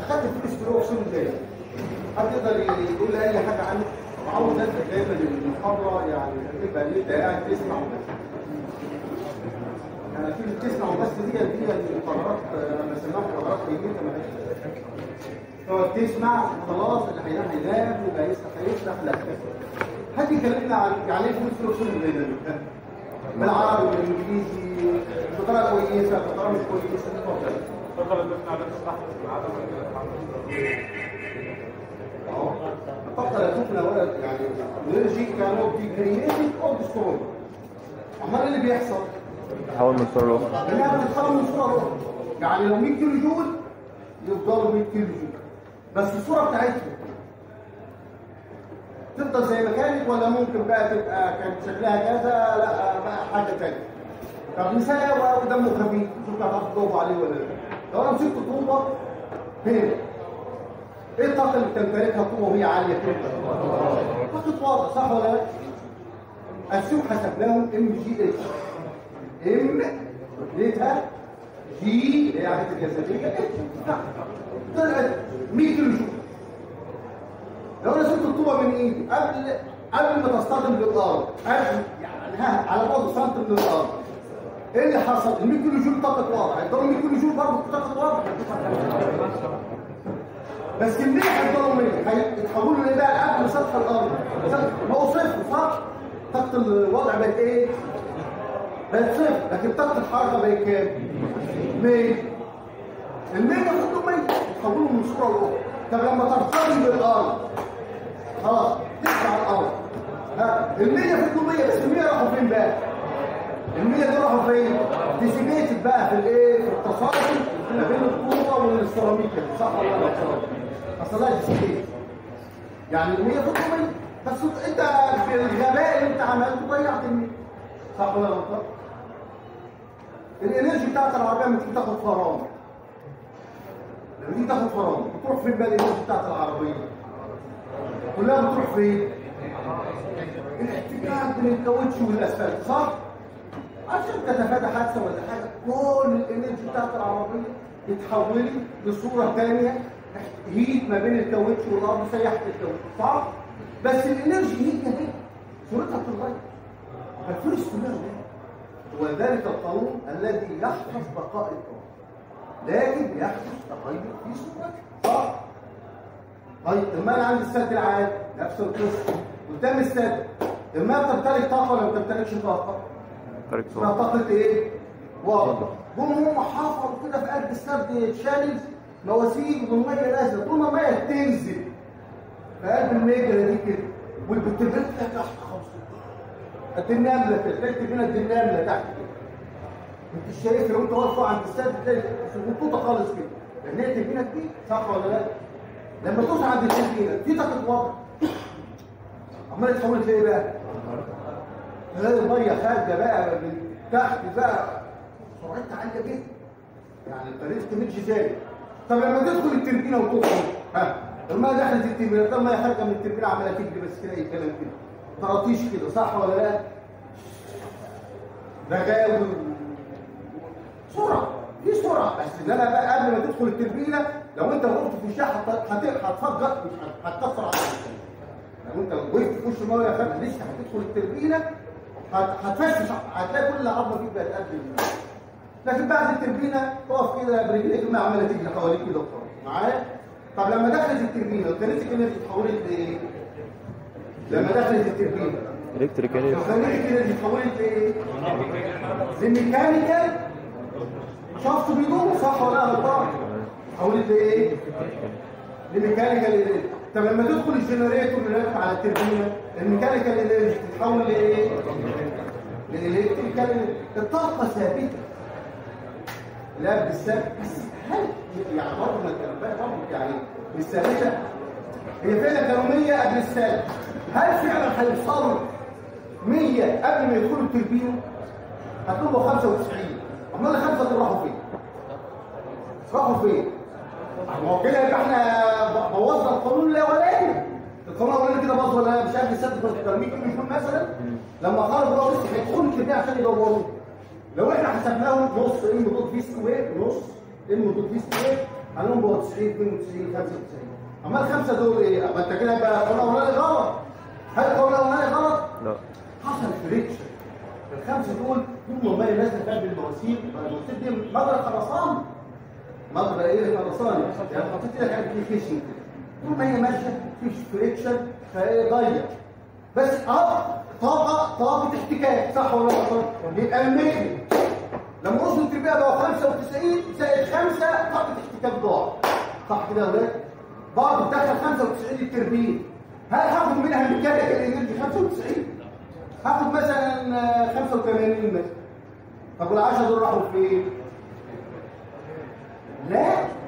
اخدت فلوس في الاقسام ازاي حد يقدر يقول لي اي حاجه عنه عاوز انت دايما المحاضره يعني تبقى ان انت قاعد تسمع وبس يعني في تسمع وبس دي دي القرارات لما سمعت قرارات يمين ما تقعد تسمع خلاص اللي هينام هينام واللي هيسرح هيسرح لا حد يكلمنا عن يعني ايه فلوس في الاقسام ازاي بالعربي بالانجليزي بطريقه كويسه بطريقه مش كويسه اتفضل اتفضل يا دكتور على تشرح لنا عدم فقط لا تفنى ولا يعني الانرجي كانوا دي كرييتد او ديسترويد امال ايه اللي بيحصل؟ تحول من صورة لأخرى انها بتتحول من صوره لاخرى يعني لو 100 كيلو جول يفضلوا 100 كيلو جول بس الصوره بتاعتهم تفضل زي ما كانت ولا ممكن بقى تبقى كان شكلها كذا لا بقى حاجه ثانيه طب مثال هو دمه خفيف شوف هتعرف تجاوبوا عليه ولا لا لو انا مسكت طوبه هنا ايه الطاقه اللي بتمتلكها الطوبه وهي عاليه كده طاقه واضح صح ولا لا السوق حسبناهم ام جي اتش ام لقيتها جي اللي هي عدد الجاذبيه اتش طلعت 100 كيلو جول لو انا شلت الطوبه من ايدي قبل قبل ما تصطدم بالارض قبل يعني ها على بعد سنتي من الارض ايه اللي حصل ال 100 كيلو جول طاقه واضح هيفضلوا 100 كيلو جول برضه طاقه واضح بس ال 100 هيفضلوا 100 هيتحولوا لايه بقى قبل سطح الارض ما هو صفر صح طاقه الوضع بقت ايه بقت صفر لكن طاقه الحركه بقت كام 100 ال 100 ياخدوا 100 يتحولوا من صوره لاخرى طب لما ترتبط بالارض خلاص تطلع الارض ها ال 100 فضلوا 100 بس ال 100 راحوا فين بقى ال 100 دول راحوا فين ديسيميتد بقى في الايه في التصادم ما بين الطوبه والسيراميك صح ولا لا اصل لها ديسيميتد يعني ال 100 فضلوا 100 بس انت في الغباء اللي انت عملته ضيعت ال 100 صح ولا لا الانرجي بتاعت العربيه لما تيجي تاخد فرامل لما تيجي تاخد فرامل بتروح فين بقى الانرجي بتاعت العربيه كلها بتروح فين الاحتكاك بين الكاوتش والاسفلت صح عشان تتفادى حادثه ولا حاجه كل الانرجي بتاعت العربيه اتحولت لصوره ثانيه هيت ما بين الكاوتش والارض سيحت الكاوتش صح بس الانرجي هيت هي صورتها بتتغير الفلوس كلها غير. وذلك القانون الذي يحفظ بقاء الكون لكن يحدث تغير في صورته صح طيب الماء عند السد العالي نفس القصه قدام السد الماء تمتلك طاقه ولا ما تمتلكش طاقه طريق اسمها صورة طاقه ايه واضح جم هم حفروا كده في قلب السد شانلز مواسير والميه نازله طول ما الميه تنزل في قلب المجرى دي كده والبتبات تحت خالص قد النمله كده تكتب هنا قد النمله تحت كده انت شايف لو انت واقف عند السد تلاقي خطوطه خالص كده لان هي تبينك دي صح ولا لا لما توصل عند التبينه في طاقه وضع عمال اتحولت لايه بقى تلاقي الميه خارجه بقى من تحت بقى سرعتها عاليه جدا يعني طريقه تمشي زي طب لما تدخل التربينه وتخرج ها الميه دخلت التربينه طب الميه خارجه من التربينه عماله تجري بس كده اي كلام كده طراطيش كده صح ولا لا رغاوي سرعه في سرعه بس ده انا بقى قبل ما تدخل التربينه لو انت وقفت في الشاحه هت- هت- هتفجر مش هت- هتكسر على نفسك. لو انت وقفت في وش الميه يا خالد لسه هتدخل التربينه هت- هتفشش هتلاقي كل عظمه فيك بقت قد الميه لكن بعد التربينه تقف كده برجليك الميه عماله تجري حواليك كده وخلاص معايا طب لما دخلت التربينه الكنيسه كانت اتحولت لايه؟ لما دخلت التربينه الكتريك انرجي الكنيسه كانت اتحولت لايه؟ لميكانيكال شفط بيدور صح ولا لا غلطان؟ اتحولت لايه؟ لميكانيكال انرجي طب لما تدخل الجنريتور اللي راكب على التربينه الميكانيكال انرجي تتحول لايه؟ للالكتريكال انرجي الطاقه ثابته لا بالثابت بس هل يعني برضه ما كان بقى برضه يعني مش ثابته هي فعلا كانوا 100 قبل الثابت هل فعلا هيوصلوا 100 قبل ما يدخلوا التربينه؟ هتبقوا 95 امال الخمسه دول راحوا فين؟ راحوا فين؟ ما هو كده يبقى احنا بوظنا القانون الاولاني القانون الاولاني كده باظ ولا لا؟ مش قبل السد الترميم كله يكون مثلا لما خرجوا بقى لسه هيدخلوا الكميه عشان يدوروه لو احنا حسبناهم نص ام دوت في سكوير نص ام دوت في سكوير هنقوم ب 90 92 95 اما الخمسه دول ايه؟ اما انت كده بقى قول اولاني غلط هل قول اولاني غلط؟ لا حصل فريكشن الخمسه دول طول ما هي نازله قلب المواسير يبقى المواسير دي مجرى خرسان مجرى ايه خرسان يعني حطيت لك قد ايه فيشنج كده طول ما هي ماشيه مفيش فريكشن فايه ضيق بس اه طاقه طاقه احتكاك صح ولا غلط يبقى الميل لما وصل التربيه بقى 95 زائد 5 طاقه احتكاك ضاع صح كده يا ولاد برضه دخل 95 التربين هل هاخد منها ميكانيكال انرجي 95 هاخد مثلا آه، 85 مثلا طب وال10 دول راحوا فين لا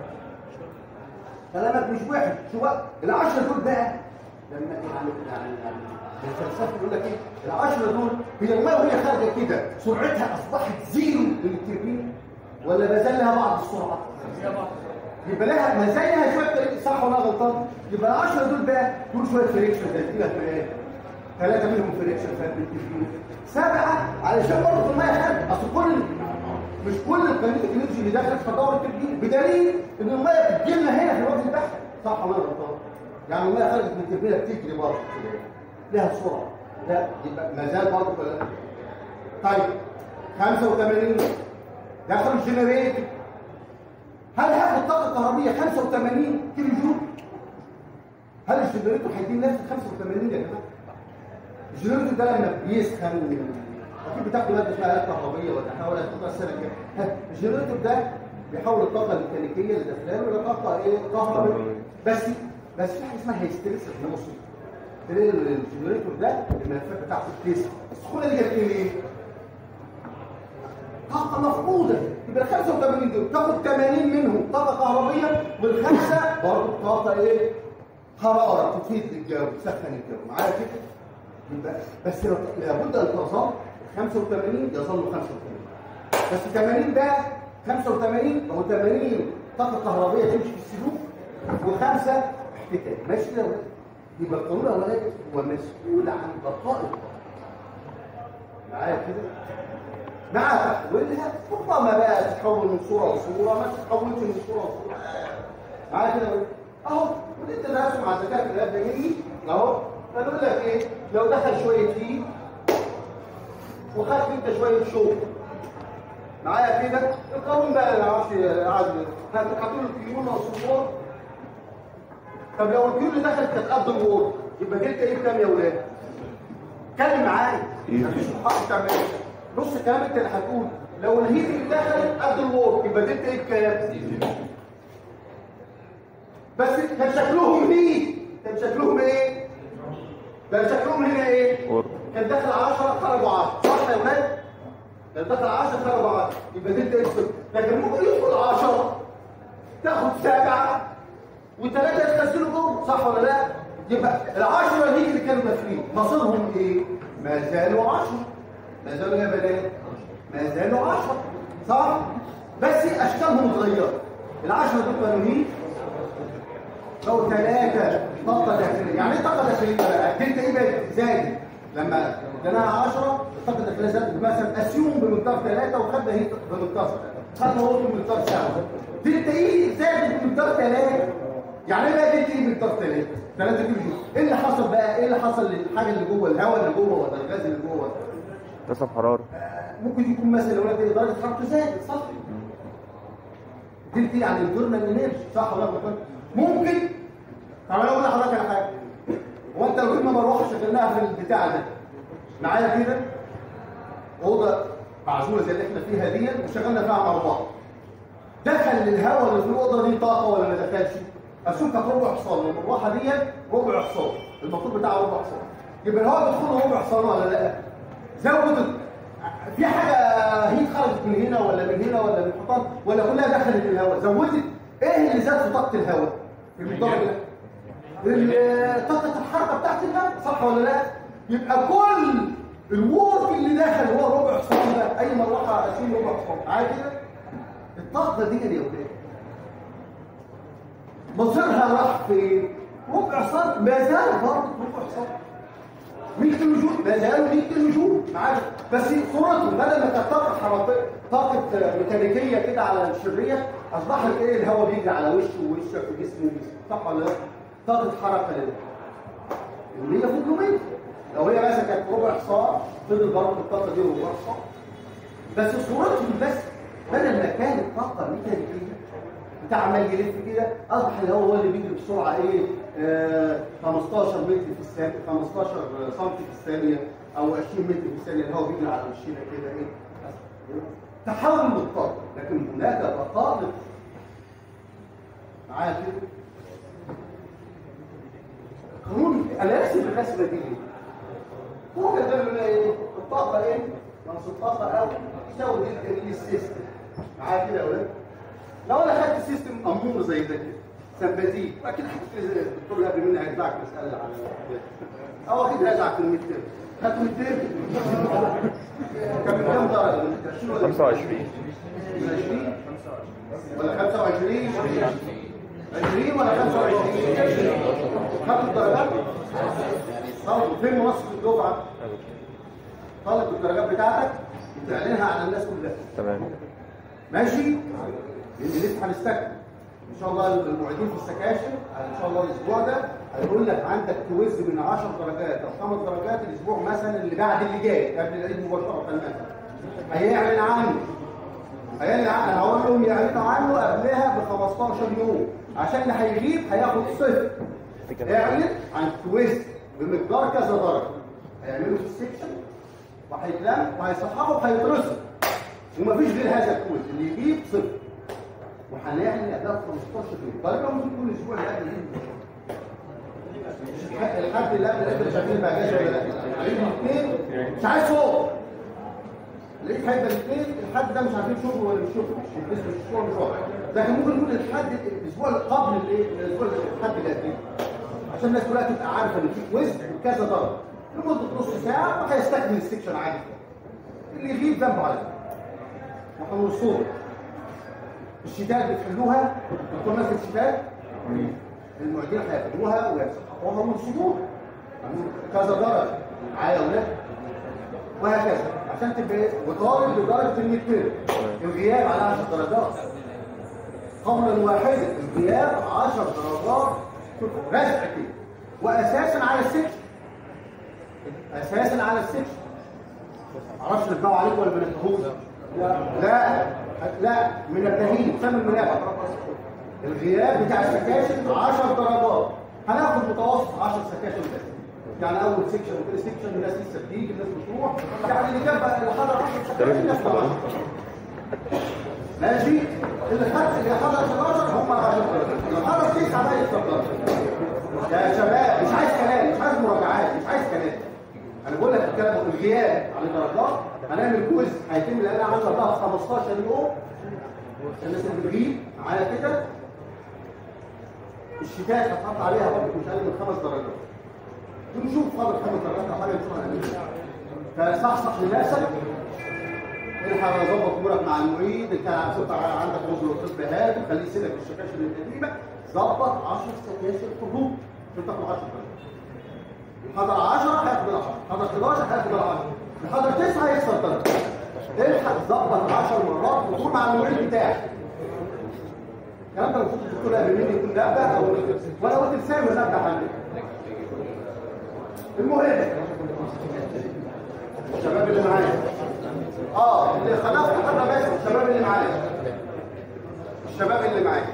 كلامك مش وحش شو بقى ال10 دول بقى لما يعني يعني يعني الفلسفه بيقول لك ايه ال10 دول هي الميه وهي خارجه كده سرعتها اصبحت زيرو للتربين ولا ما زال لها بعض السرعه يبقى لها ما زال لها شويه فريق صح ولا غلطان يبقى ال10 دول بقى دول شويه فريكشن زي كده في ثلاثه منهم فريكشن فرق التربين سبعه علشان برضه الميه خارجه اصل كل مش كل الكينيتيك انرجي اللي داخل في دور التربين بدليل ان الميه بتجي لنا هنا في الوقت البحري صح ولا غلطان يعني الميه خرجت من التربيه بتجري برضه كده. لها سرعه لا يبقى ما زال برضه كلام طيب 85 دخل الجنريتور هل هاخد طاقه كهربيه 85 كيلو جول هل الجنريتور هيديني نفس ال 85 يا جماعه الجنريتور ده لما بيسخن اكيد بتاخد ماده اسمها آلات كهربيه ولا حاجه ولا تاخدها السنه الجايه ها، الجنريتور ده بيحول الطاقه الميكانيكيه اللي داخله الى طاقه ايه كهربائيه بس بس في حاجه اسمها هيستريس في النص تلاقي الجنريتور ده الملفات بتاعته بتسخن السخونه دي جت ايه طاقة مفقودة يبقى ال 85 دول تاخد 80 منهم طاقة كهربية والخمسة برضه طاقة ايه؟ حرارة تفيد الجو تسخن الجو معايا كده؟ يبقى بس لو- لابد ان تظل 85 يظل 85 بس 80 بقى 85 او 80 طاقة كهربية تمشي في السلوك وخمسة احتكاك ماشي كده يا ولاد؟ يبقى القانون الاولاني هو مسؤول عن بقاء الطاقة معايا كده؟ مع تحويلها ربما بقى تتحول من صوره لصوره ما تتحولش من صوره لصوره معايا كده ولا؟ اهو ودي تناسب مع الذكاء الابداني اهو فنقول لك ايه لو دخل شويه فيه وخدت انت شويه شوك معايا كده القانون بقى ما اعرفش قاعد هتحطوا له الكيون والصفور طب لو الكيون اللي دخلت كانت قد الوور يبقى دلتا ايه بكام يا ولاد؟ اتكلم معايا إيه؟ مفيش حق تعمل إيه؟ نص الكلام انت اللي هتقول لو الهيت اللي دخلت قد الوور يبقى دلتا ايه بكام؟ بس كان شكلهم هيت كان شكلهم ايه؟ كان شكلهم هنا ايه؟ ورد كان داخل 10 خرجوا 10 صح يا ولاد؟ كان داخل 10 خرجوا 10 يبقى دلتا ايه بكام؟ لكن ممكن يدخل 10 تاخد سبعه وثلاثه يستسلموا جوه صح ولا لا؟ يبقى العشره الهيك اللي كانوا داخلين مصيرهم ايه؟ ما زالوا 10 ما زالوا يا بنات ما زالوا 10 صح؟ بس اشكالهم اتغيرت العشره دول كانوا هيك لو ثلاثه طاقه داخليه يعني ايه طاقه داخليه بقى؟ دلتا ايه بقت زادت لما اديناها 10 الطاقه الداخليه زادت مثلا اسيوم بمقدار 3 وخدنا هيك بمقدار 3 خدنا هو بمقدار 7 دلتا ايه زادت بمقدار 3 يعني ايه بقى دلتا ايه بمقدار 3 3 كيلو جول ايه اللي حصل بقى ايه اللي حصل للحاجه اللي جوه الهواء اللي جوه ولا الغاز اللي جوه نسب حرارة ممكن يكون مثلا لو انا درجه حرارته زادت صح دلتا يعني الجورنال انرجي صح ولا غلط ممكن طب انا اقول لحضرتك على حاجه هو انت لو جبنا مروحه شغلناها في البتاع ده معايا كده اوضه معزوله زي اللي احنا فيها دي وشغلنا فيها مروحه دخل الهواء اللي في الاوضه دي طاقه ولا ما دخلش السوق كانت ربع حصان المروحه دي ربع حصان الموتور بتاعها ربع حصان يبقى الهواء بيدخل له ربع حصان ولا لا زودت في حاجه هي خرجت من هنا ولا من هنا ولا من الحيطان ولا كلها دخلت الهواء زودت ايه اللي زاد في طاقه الهواء في المقدار ده ال- طاقه الحركه بتاعت الهواء صح ولا لا يبقى كل الورك اللي داخل هو ربع حصان ده اي مروحه اشيل ربع حصان عادي كده الطاقه دي يا ولاد مصيرها راح فين ربع حصان ما زال برضه ربع حصان 100 كيلو جول ما زالوا 100 كيلو جول معاك بس صورته بدل ما كانت طاقه حراريه طاقه ميكانيكيه كده على الشريه اصبح لك ايه الهواء بيجري على وشه ووشك وجسمه وجسمه صح ولا لا؟ طاقه حركه لل اللي هي فوق لو هي مثلا كانت ربع حصان فضل برضه الطاقه دي ربع حصان بس صورتهم بس بدل ما كانت طاقه ميكانيكيه بتاع عمال يلف كده اصبح الهواء هو اللي بيجري بسرعه ايه آه 15 متر في الثانيه 15 سم في الثانيه او 20 متر في الثانيه الهواء بيجري على وشنا كده ايه تحول للطاقه لكن هناك بقاء لل- معايا كده قانون انا راسم الرسمه دي ليه؟ هو ده اللي ايه الطاقه ايه ناقص الطاقه او يساوي دلتا ايه السيستم معايا كده يا ولاد لو انا خدت سيستم امور زي ده كده سمباتيك اكيد حتى الدكتور اللي قبل مني هيدفعك مساله على او اكيد هيدفعك في الميد تيرم خدت ميد تيرم كان من كام درجه؟ من 20 ولا 25 من 20 ولا 25 20 ولا 25 خدت الدرجات طب فين منصه الدفعه طالب الدرجات بتاعتك وتعلنها على الناس كلها تمام ماشي اللي لسه هنستكمل ان شاء الله المعيدين في السكاشن ان شاء الله الاسبوع ده هيقول لك عندك كويز من 10 درجات او 5 درجات الاسبوع مثلا اللي بعد اللي جاي قبل العيد مباشره مثلا هيعلن عنه هيعلن عنه هقول لهم يعلنوا عنه قبلها ب 15 يوم عشان اللي هيغيب هياخد صفر اعلن عن كويز بمقدار كذا درجه هيعملوا في السكشن وهيتلم وهيصححوا وهيدرسوا ومفيش غير هذا الكويز اللي يجيب صفر وهنعلن اداء 15 يوم طيب ممكن كل اسبوع نعلن ايه الحد اللي قبل العيد شغالين بقى جاي ولا لا عليهم الاثنين مش عايز صوت لقيت هيبقى الاثنين الحد ده مش عارفين شغل ولا مش شغل مش بالنسبه للشغل مش واضح لكن ممكن نقول الحد الاسبوع اللي قبل الايه الاسبوع اللي الحد اللي قبليه عشان الناس كلها تبقى عارفه ان في كويز بكذا درجه لمده نص ساعه وهيستكمل السكشن عادي اللي يغيب ذنبه على ذنب وحول الصوت الشتات بتحلوها دكتور ناس الشتات المعيدين هياخدوها ويصححوها من الصدور كذا درجه معايا يا ولاد وهكذا عشان تبقى وطالب لدرجه الميد الغياب على 10 درجات قولا واحدا الغياب 10 درجات رزق كده واساسا على السكشن اساسا على السكشن معرفش نتبعوا عليكم ولا ما نتبعوش لا لا من التهيئ سمي المنافع الغياب بتاع السكاشن 10 درجات هناخد متوسط 10 سكاشن بس يعني اول سكشن وكل سكشن الناس لسه بتيجي الناس بتروح يعني اللي جاب اللي حضر 10 سكاشن الناس طبعا ماشي اللي خد اللي حضر 11 هم 10 درجات اللي حضر 9 بقى يتفضل يا شباب مش عايز كلام مش عايز مراجعات مش عايز كلام انا بقول لك الكلام الغياب عن الدرجات هنعمل كويز هيتم الان عندنا بقى 15 يوم الناس اللي بتغيب معايا كده الشتات هتحط عليها برضه مش اقل من خمس درجات ونشوف فاضل خمس درجات او حاجه نشوف هنعملها فصحصح لنفسك الحق اظبط امورك مع المعيد ان كان عندك عندك عذر وطب هات وخليه يسيبك في السكاشن القديمه ظبط 10 سكاشن حضور عشان تاخد 10 درجات حضر 10 هياخد ال 10 حضر 11 هياخد ال 10 حضر 9 هيكسر درجه الحق ظبط 10 مرات حضور مع المعيد بتاعك الكلام ده المفروض الدكتور قبل مني يكون نبه او ولا قلت لسامي نبه عنك المهم الشباب اللي معايا اه اللي خلاص حضرنا بس الشباب اللي معايا الشباب اللي معايا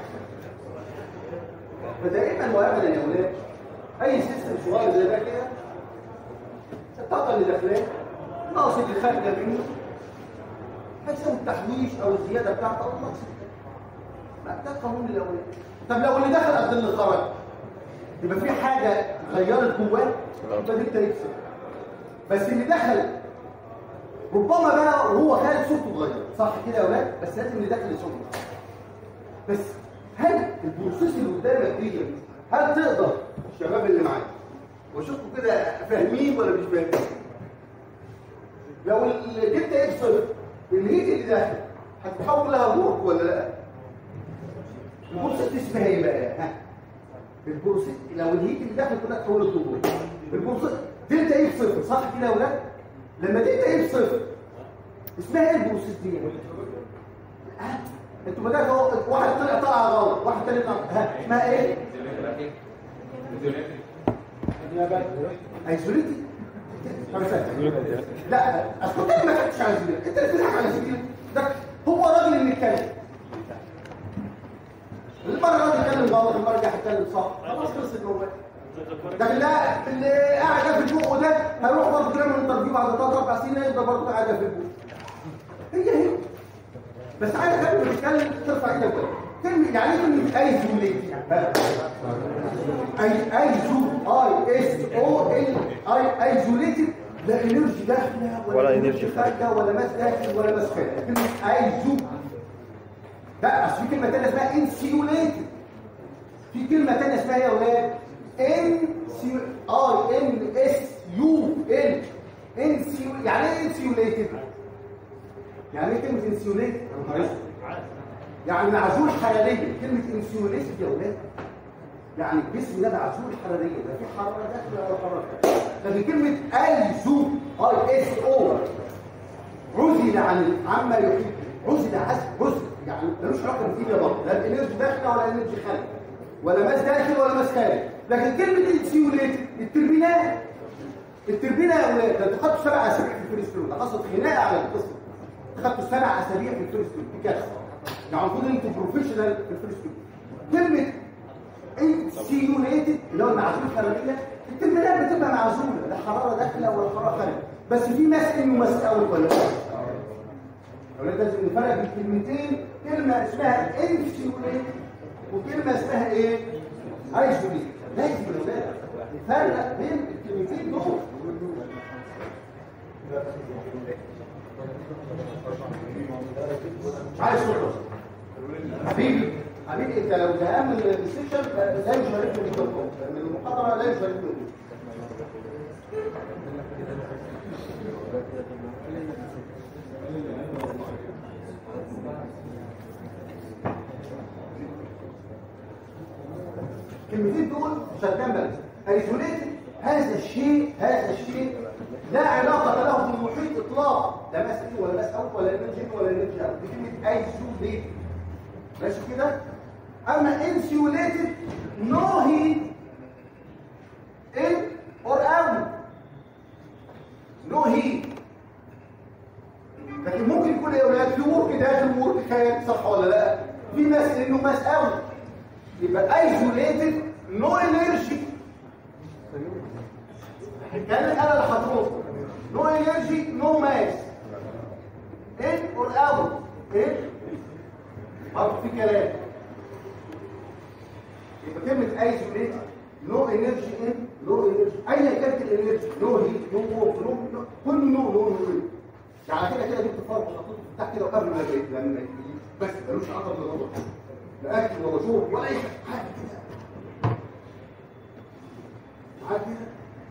فدائما وابدا يا اولاد اي سيستم صغير زي ده كده الطاقه اللي داخلاه ناقص اللي خارجه منه هيساوي التحويش او الزياده بتاعته او النقص لا ده القانون الاولاني طب لو اللي دخل قد اللي خرج يبقى في حاجه غيرت جواه يبقى دي التاريخ بس اللي دخل ربما بقى وهو خارج صوته اتغير صح كده يا اولاد بس لازم اللي داخل صوته بس هل البروسيس اللي قدامك دي هل تقدر الشباب اللي معاك واشوفكم كده فاهمين ولا مش فاهمين لو اللي جبت ايه بصفر الهيت اللي داخل هتتحول لها روح ولا لا البروسيس اسمها ايه بقى ها البروسيس لو الهيت اللي داخل كلها تحول لطول البروسيس دلتا ايه بصفر صح كده يا اولاد لما دلتا ايه بصفر اسمها ايه البروسيس دي آه. انتوا بداتوا واحد طلع طلع غلط واحد تاني طلع ها اسمها ايه ايزوليتي لا اصل انت ما خدتش على زميلك انت اللي بتضحك على زميلك ده هو راجل اللي بيتكلم المره الراجل اتكلم غلط المره الجايه هيتكلم صح خلاص خلصت الموضوع لكن لا اللي قاعد في البوق ده هيروح برضه يعمل انترفيو بعد ثلاث اربع سنين يفضل برضه قاعد في البوق هي هي بس عايز قبل ما تتكلم ترفع ايدك كده كلمه يعني ايه كلمه ايزوليت اي ايزو اي اس او ال اي ايزوليتد لا انرجي داخله ولا انرجي خارجه ولا ماس داخل ولا ماس خارج كلمه ايزو لا اصل في كلمه ثانيه اسمها انسيوليتد في كلمه ثانيه اسمها ايه يا اولاد ان سي اي ان اس يو ال انسيو يعني ايه انسيوليتد يعني ايه كلمه انسيوليتد يعني معزول حراريه كلمه انسيوليتد يا اولاد يعني الجسم ده معزول حراريه لا في حراره داخله ولا حراره خارجه لكن كلمه ايزو اي اس او عزل عن عما يحيط عزل عزل عزل يعني ملوش علاقه بالفيزياء برضه لا الانرجي داخله ولا الانرجي خارجه ولا ماس داخل ولا ماس خارج لكن كلمه انسيوليتد التربينات التربينه يا اولاد ده انتوا خدتوا سبع اسابيع في الفيرستون ده حصلت خناقه على القصه خدتوا سبع اسابيع في الفيرستون دي كارثه يعني المفروض ان انتوا بروفيشنال في الفيرستون كلمه انسيوليتد اللي هو المعزول الحراريه التربينات بتبقى معزوله لا حراره داخله ولا حراره خارجه بس في ماس ان وماس اوت ولا لا اولاد لازم نفرق بين كلمتين كلمه اسمها انسيوليتد وكلمه اسمها ايه ايزوليت لازم يا اولاد نفرق بين الكلمتين دول مش عايز صوت حبيبي حبيبي انت لو زهقان من السيشن لا يشاركني بالدكتور من المحاضره لا يشاركني الكلمتين دول شغال بلد ايزوليتد هذا الشيء هذا الشيء لا علاقة له بالمحيط اطلاقا لا ماس إيه ولا ماس اوت ولا انرجي ولا انرجي اوت دي كلمة ايزوليتد ماشي كده اما انسيوليتد نو هيت ان اور اوت نو هيت لكن ممكن يكون يا اولاد في ورك داخل ورك خارج صح ولا لا في ماس انه ماس اوت يبقى ايزوليتد نو انرجي كان انا اللي هتروح نو انرجي نو ماس ان اور اوت ايه برضه في كلام يبقى كلمه ايزوليتد نو انرجي ان نو انرجي ايا كانت الانرجي نو هيت نو وورك نو كل نو نو نو يعني كده كده جبت فرق وحطيته في تحت كده وقبل ما يجي لما يجي بس ملوش علاقه بالموضوع لا اكل ولا شرب ولا اي حاجه معاك كده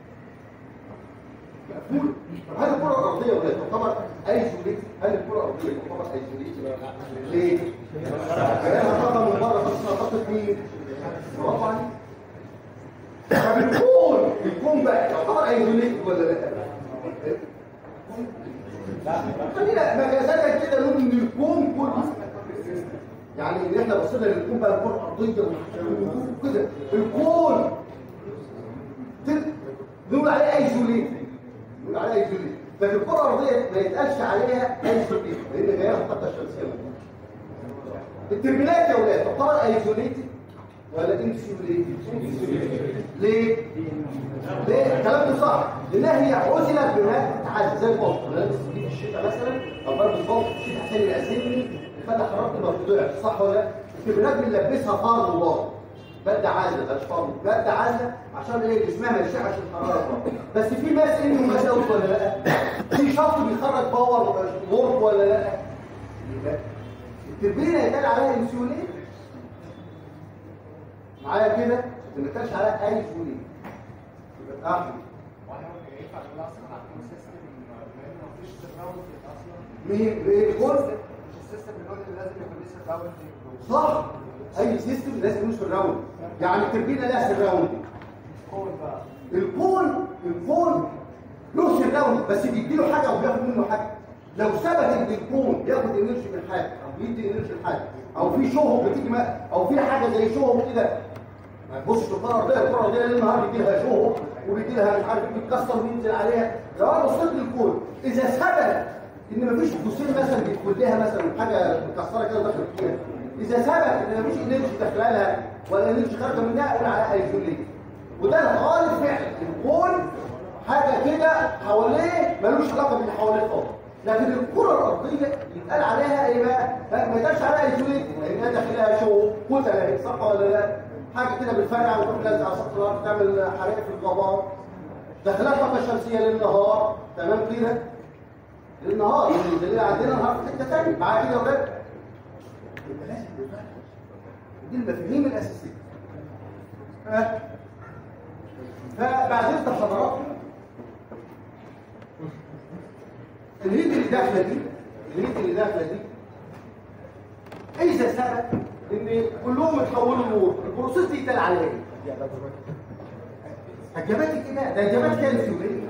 مقفول طب هل الكره الارضيه ولا تعتبر ايزوليت هل الكره الارضيه تعتبر ايزوليت ليه لانها طاقه من بره بس طاقه مين برافو عليك طب الكون الكون بقى يعتبر ايزوليت ولا لا خلينا مجازات كده نقول ان الكون كله يعني ان احنا بصينا للكون بقى الكون ارضيه وكده الكون نقول عليه ايزوليت نقول عليه ايزوليت لكن الكره الارضيه ما يتقالش عليها ايزوليت لان جايه من الطاقه الشمسيه التربيلات يا اولاد تعتبر ايزوليت ولا انسوليت ليه ليه الكلام ده صح لانها هي عزلت بما تتعزل زي البوست انا لابس في الشتاء مثلا او برضه البوست في الشتاء عشان يعزلني يخلي حرارتي ما تضيعش صح ولا لا التربيلات بنلبسها فرض الله بدة عازلة مش فرض بدة عازلة عشان ايه جسمها ما يشعش الحرارة بس في ماس انه ماس اوت ولا لا في شخص بيخرج باور وورك ولا لا يبقى التربينه يتقال عليها انسولين معايا كده ما يتقالش عليها اي انسولين يبقى احمد مين ايه كل صح اي سيستم لازم يكون سراوند يعني التربينه لها سراوند الكون الكون له سراوند بس بيدي له حاجه وبياخد منه حاجه لو ثبت ان الكون ياخد انرجي من حاجه او بيدي انرجي لحاجه او في شهب بتيجي ما- او في حاجه زي شهب كده ما تبصش في الكره الارضيه الكره الارضيه ليل نهار بيجي لها شهب وبيجي لها مش عارف إيه، بيتكسر وينزل عليها لو انا بصيت للكون اذا ثبت ان مفيش جسيم مثلا بيدخل لها مثلا حاجه مكسره كده وداخل فيها اذا ثبت ان مفيش انرجي داخله لها ولا انرجي خارجه منها اقول عليها ايزوليت وده الغالب فعلا الكون حاجه كده حواليه ملوش علاقه باللي حواليه خالص لكن الكره الارضيه يتقال عليها ايه بقى ها، ما يتقالش عليها ايزوليت لانها داخلها شو كتله صح ولا لا حاجه كده بتفرقع وتروح لازقه على سطح الارض تعمل حرائق في الغابات داخلها طاقه شمسيه للنهار تمام كده للنهار اللي عندنا نهار في حته ثانيه معايا كده ولا يبقى لازم نفرق. دي المفاهيم الاساسيه ها فبعدين حضراتكم الهيد اللي داخله دي الهيد اللي داخله دي اذا ثبت ان كلهم اتحولوا لنور البروسيس دي يتقال عليها ايه؟ هجماتك ايه بقى؟ ده هجمات كانت سيوليه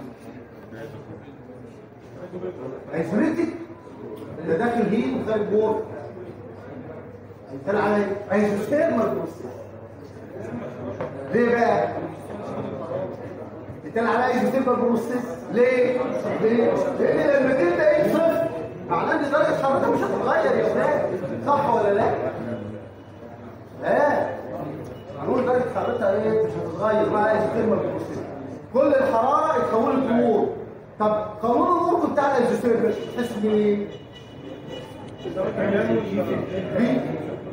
ايزوليتك اللي داخل هيد وخارج بور يتقال عليها ايه؟ ايزوثيرمال بروسيس ليه بقى؟ بيتقال عليها ايزوثيرمال بروسيس ليه؟ ليه؟ لان لما تبدا ايه صفر معناه ان درجه حرارتها مش هتتغير يا استاذ صح ولا لا؟ لا هنقول درجه حرارتها ايه مش هتتغير مع ايزوثيرمال بروسيس كل الحراره اتحولت لنور طب قانون النور بتاع الايزوثيرمال تحس بايه؟ بيه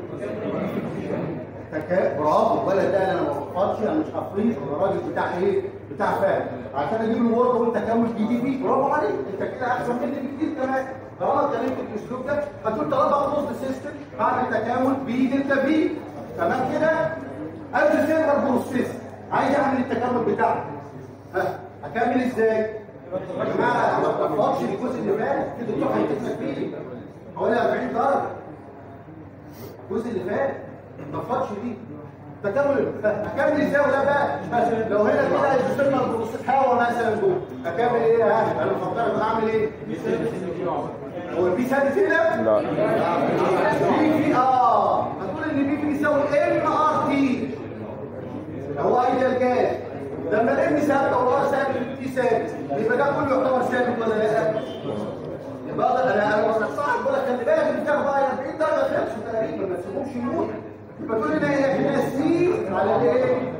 تكا برافو الولد ده انا ما بفضلش انا مش هفريط انا راجل بتاع ايه بتاع فاهم عشان اجيب له ورقه وانت كمل جي دي بي برافو عليك انت كده احسن مني بكتير كمان طالما اتكلمت بالاسلوب ده هتقول طالما اخلص السيستم هعمل تكامل بي دلتا بي تمام كده ادي سيرفر بروسيس عايز اعمل التكامل بتاعي ها هكمل ازاي يا جماعه ما تفضلش الجزء اللي فات كده تروح هيتسك فيه حوالي 40 درجه الجزء اللي فات ما تفضلش دي تكمل اكمل ازاي ولا بقى مثلا لو هنا كده يستخدم البروسيس هوا مثلا جوه اكمل ايه ها انا مفكر اعمل ايه هو البي ثابت هنا لا بي في اه هتقول ان بي في بيساوي ام ار تي هو ايديال جاز لما الام ثابت او الار ثابت البي ثابت يبقى ده كله يعتبر ثابت ولا لا يبقى ده انا انا صح بقول لك خلي بالك ان بتاخد بقى 40 درجه خلصوا تقريبا ما تسيبهمش يموت يبقى تقول لي ده هي كده سي على ايه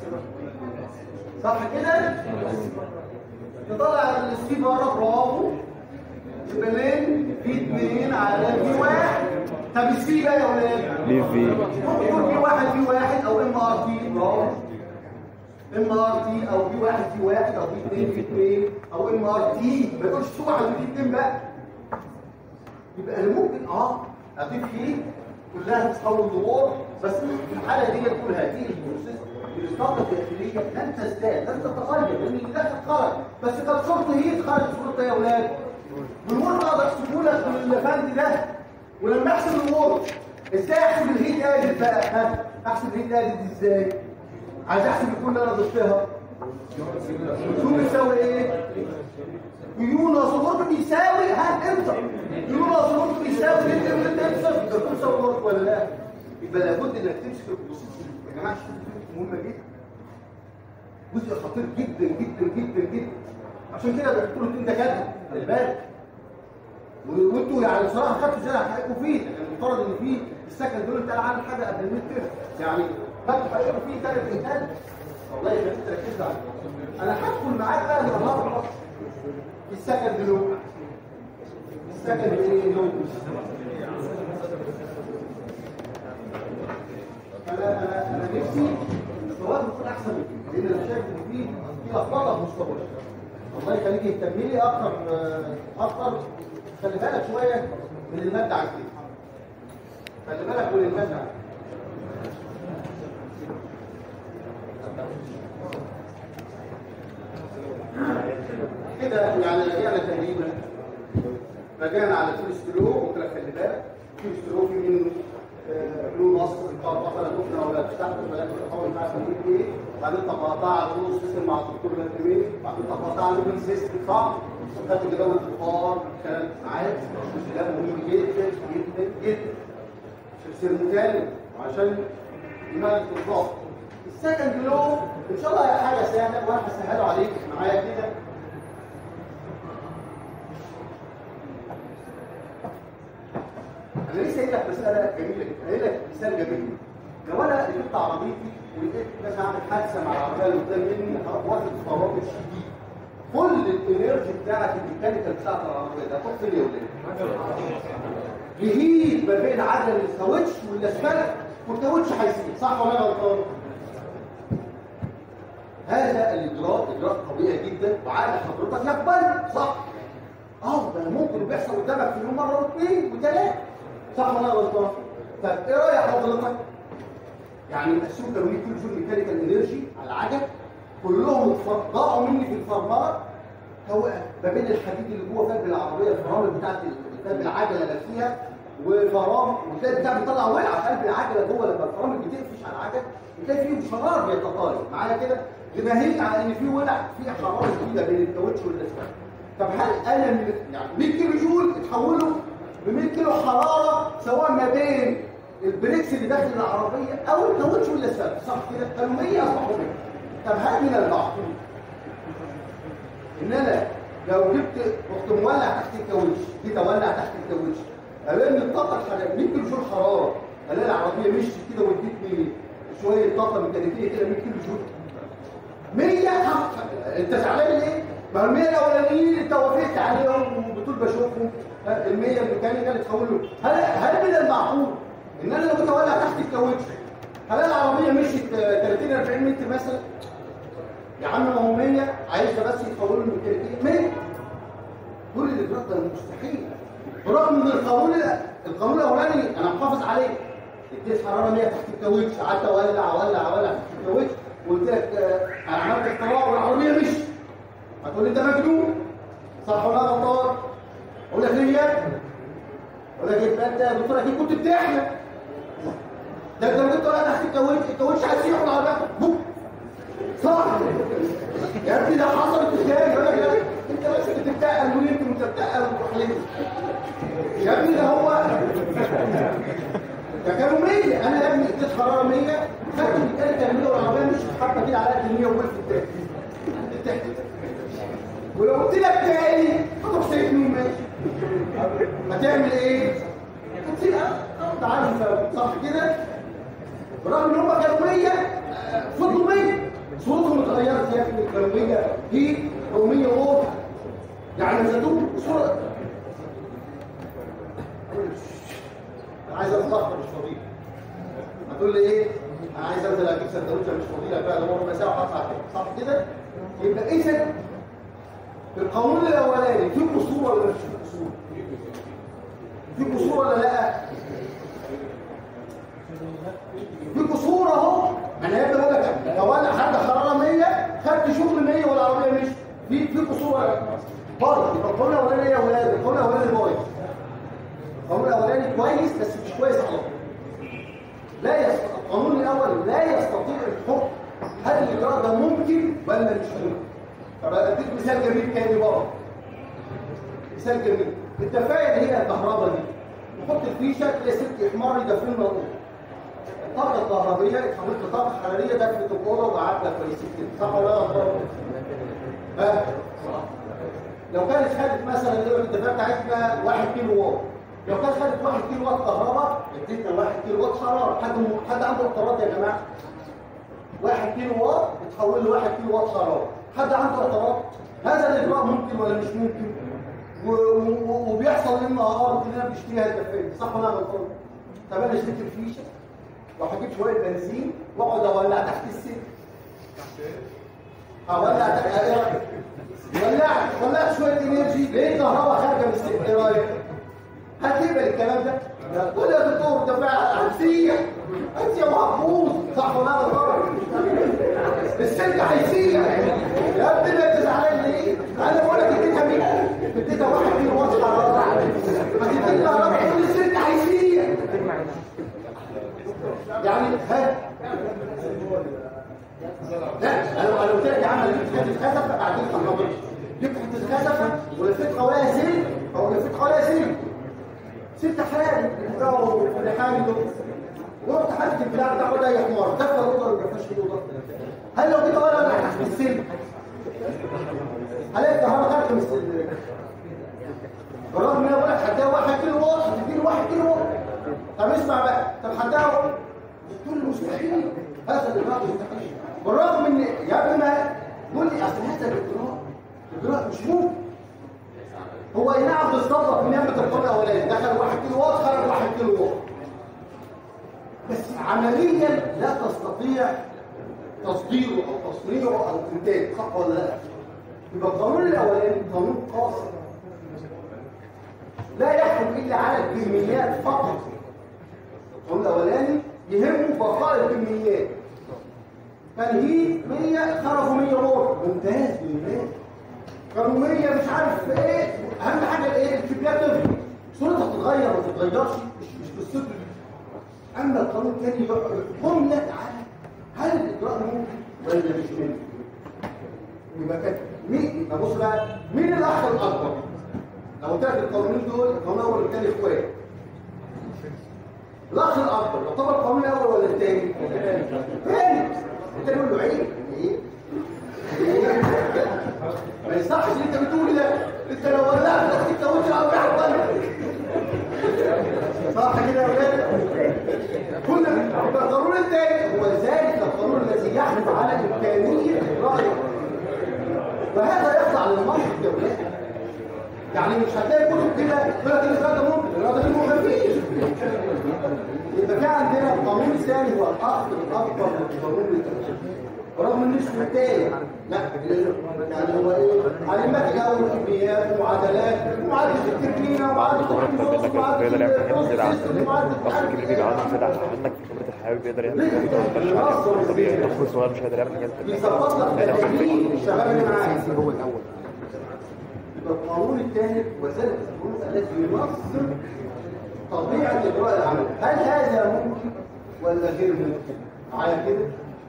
صح كده نطلع السي بره برافو يبقى لين في 2 على في 1 طب السي بقى يا ولاد بي في ممكن يكون في واحد في واحد او ام ار تي برافو ام ار تي او في واحد في واحد او في اثنين في اثنين او ام ار تي ما تقولش في واحد وفي اثنين بقى يبقى انا ممكن اه اضيف فيه كلها تتحول لنور بس في الحاله دي تقول هذه البروسيس بالطاقه الداخليه لن تزداد لن تتغير لان اللي داخل خرج بس كانت صورته هي خرج صورته يا اولاد والنور اقدر احسبه لك من الفند ده ولما احسب النور ازاي احسب الهيت ادد بقى ها احسب الهيت ادد ازاي عايز احسب الكل اللي انا ضفتها شو بيساوي ايه يو ناقص الورك بيساوي ها انت يو ناقص الورك بيساوي انت انت انت صفر ده بتساوي الورك ولا لا يبقى لابد انك تمسك البروسيس يا جماعه الشغل مهمه جدا جزء خطير جدا جدا جدا جدا عشان كده بيحطوا له اتنين دكاتره خلي بالك و- وانتوا يعني بصراحه خدتوا زي حقكم فيه لكن المفترض ان في السكن دول انت عامل حاجه قبل الميد ترم يعني خدتوا حقكم فيه ثلاث ايام والله يا انت ركزت على انا هدخل معاك بقى النهارده في السكن دول السكن ايه دول انا انا انا نفسي مستواك يكون احسن من كده لان انا شايف ان في في لخبطه في مستواك الله يخليك يهتم لي اكتر آه، اكتر خلي بالك شويه من الماده عن كده خلي بالك من الماده عن كده يعني رجعنا تقريبا رجعنا على الكوليسترول قلت لك خلي بالك الكوليسترول في منه آه، له نص قال مثلا دفنا ولا تحت ولا تحاول مع سنين ايه بعدين طبقتها على النص سيستم مع الدكتور الانتمي بعدين طبقتها على النوبل سيستم صح خدت جدول البخار كان معاك ده مهم جدا جدا جدا عشان سيرموكال وعشان يمارس الضغط السكند لو ان شاء الله حاجه سهله وانا هسهله عليك معايا كده انا لسه قايل لك مساله جميله جدا قايل لك مثال جميل لو انا ركبت عربيتي ولقيت مثلا عامل حادثه مع العربيه اللي قدام مني واخد فرامل شديد كل الانرجي بتاعت الميكانيكال بتاعت العربيه ده تروح فين يا ولاد؟ يهيد ما بين عجل الكاوتش والاسفلت والكاوتش هيسيب صح ولا انا غلطان؟ هذا الاجراء اجراء طبيعي جدا وعقل حضرتك يقبل صح اه ده ممكن بيحصل قدامك في اليوم مره واثنين وثلاثه صح ولا انا غلطان؟ طب ايه راي حضرتك؟ يعني السوبر وي كل جول ميكانيكال انرجي على العجل كلهم اتفضعوا مني في الفرمله هو ما بين الحديد اللي جوه قلب العربيه الفرامل بتاعت قلب العجله نفسها وفرام وتلاقي بتاع بيطلع ولعه في قلب العجله جوه لما الفرامل بتقفش على العجل بتلاقي فيه شرار بيتطاير معايا كده لناهيك على ان في ولع في حراره شديده بين الكاوتش والاسفل طب هل انا من يعني 100 كيلو جول اتحولوا ب 100 كيلو حراره سواء ما بين البريكس اللي داخل العربيه او الكاوتش والاسفل صح كده كانوا 100 اصبحوا 100 طب هل من المعقول ان انا لو جبت رحت مولع تحت الكاوتش جيت اولع تحت الكاوتش الاقي ان الطاقه الحراريه 100 كيلو جول حراره الاقي العربيه مشيت كده وادتني شويه طاقه ميكانيكيه كده 100 كيلو جول 100 انت زعلان ليه؟ ما ال 100 الاولانيين انت وافقت عليهم وبتقول بشوفهم ال 100 الميكانيكال اتحولوا هل هل من المعقول ان انا لو كنت اولع تحت الكاوتش هل العربيه مشيت 30 40 متر مثلا يا عم ما هو 100 عايزه بس يتحولوا الميكانيكيه 100 كل الاجراء ده مستحيل برغم ان القانون القانون الاولاني انا محافظ عليه اديت حراره 100 تحت الكاوتش قعدت اولع اولع اولع تحت الكاوتش وقلت لك آه، انا عملت اختراع والعربيه مشيت هتقول لي انت مجنون صح ولا غلطان اقول لك ليه اقول لك يبقى انت يا دكتور اكيد كنت بتحلم ده انت لو كنت ولا تحت الكاوتش الكاوتش هيسيح والعربيه بوم صح يا ابني ده حصلت ازاي يقول لك لا، انت بس بتتقل وانت انت بتتقل وتحلم يا ابني ده هو ده كانوا 100 انا يا ابني اديت حراره 100 خدت الميكانيكال 100 والعربيه مش حاطه كده على قد 100 ووقفت تاني ولو قلت لك تاني هتروح سايبني وماشي هتعمل ايه؟ هتسيب ارض عارفه صح كده؟ برغم ان هم كانوا 100 آه، فضلوا 100 صورتهم اتغيرت يا ابني كانوا 100 هي او 100 اور يعني زادوه صوره انا عايز اتلخبط مش فاضي هتقول لي ايه انا عايز انزل اجيب سندوتش مش فاضي لك بقى ده ربع ساعه وهطلع كده صح كده يبقى اذا القانون الاولاني فيه قصور ولا مش فيه قصور فيه قصور ولا لا في قصور اهو انا يا ابني بقول لك لو انا خدت حراره 100 خدت شغل 100 والعربيه مش في في قصور ولا لا؟ برضه يبقى القانون الاولاني ايه يا ولاد القانون الاولاني بايظ القانون الاولاني كويس بس مش كويس على طول لا يستطيع القانون الاول لا يستطيع الحكم هل الاجراء ده ممكن ولا مش ممكن طب اديك مثال جميل تاني برضه مثال جميل الدفايه اللي هي الكهرباء دي نحط الفيشه تلاقي ست احمر يدفن النور الطاقه الكهربائيه اتحولت لطاقه حراريه دفت الاوضه وقعدنا كويسين كده صح ولا لا ها لو كانت خدت مثلا اللي هو الدفايه بتاعتنا 1 كيلو واط لو كانت خدت 1 كيلو واط كهرباء اديتنا 1 كيلو واط حراره حد حد عنده اعتراض يا جماعه 1 كيلو واط اتحول ل 1 كيلو واط حراره حد عنده اعتراض هذا الاجراء ممكن ولا مش ممكن و- و- وبيحصل لنا اه كلنا بنشتريها الدفايه صح ولا أنا غلطان طب انا اشتريت الفيشه وهجيب شويه بنزين واقعد اولع تحت السن اولع تحت ايه رايك ولعت ولعت شويه انرجي لقيت كهرباء خارجه من السن ايه رايك هتقبل الكلام ده قول يا دكتور ده بقى هتسيح هتسيح محفوظ صح ولا أنا غلطان السلك هيسيح يا ابني ما انت زعلان ليه انا بقول لك اديتها مين اديتها واحد كيلو واط حراره هتديك كهرباء تقول السلك هيسيح يعني ها لا انا انا قلت لك يا عم جبت حته خزفه بعدين فحمضت جبت حته خزفه ولفيت حواليها سلك او لفيت حواليها سلك ست حاجات بتاعه في الحامل دول ورحت حاطط البتاع بتاع ده يا حمار دخل الاوضه ولا ما دخلش الاوضه هل لو جيت اقول انا تحت السلم هلاقي الكهرباء خارجه من السلم بالرغم ان انا بقول لك هديها 1 كيلو واط هتديني 1 كيلو واط طب اسمع بقى طب هديها قلت له مستحيل هذا الاجراء مستحيل بالرغم ان يا ابني ما يقول لي اصل هذا الاجراء اجراء مش ممكن هو اي نعم بالظبط من نعمه القرن الاولاني دخل 1 كيلو واط خرج 1 كيلو واط بس عمليا لا تستطيع تصديره او تصنيعه او انتاجه صح ولا لا يبقى القانون الاولاني قانون قاصر لا يحكم الا على الكميات فقط القانون الاولاني يهمه بقاء الكميات كان هي 100 خرجوا 100 روح ممتاز ممتاز كانوا 100 مش عارف ايه اهم حاجه ايه الكميات تفرق صورتها تتغير ما تتغيرش مش مش بالصدق دي اما القانون الثاني يحكم لك على هل الاجراء ممكن ولا مش ممكن يبقى كده مين يبقى بص بقى مين الاخ الاكبر لو قلت لك القانونين دول القانون الاول والثاني اخوات الاخ الاكبر يعتبر القانون الاول ولا الثاني الثاني انت تقول له عيب ايه إيه؟ ما يصحش اللي انت بتقول ده انت لو ولعت انت قلت العربيه هتطلع صح كده يا ولاد كل يبقى القانون الثاني هو ذلك القانون الذي يحدث على امكانيه الراي وهذا يخضع للمنطق يا ولاد يعني مش هتلاقي كتب كده يقول لك الاراده ممكن الاراده دي مخفيه يبقى في عندنا القانون الثاني هو الاخر الاكبر من القانون الثاني رغم ان اسمه الثاني لا يعني هو ايه علمات جو وكميات ومعادلات ومعادله التكمينه ومعادله خبرة بيقدر يعمل حاجات زيادة عنك ومعادله الأخ الكبير بيبقى عنده زيادة عنك في خبرة الحياة بيقدر يعمل حاجات ما تقدرش عليها طبيعي الأخ الصغير مش هيقدر يعمل حاجات بيظبط لك تدريب الشباب اللي معاك هو الاول يبقى القانون الثاني وذلك القانون الذي ينظم طبيعه اجراء العمل هل هذا ممكن ولا غير ممكن على كده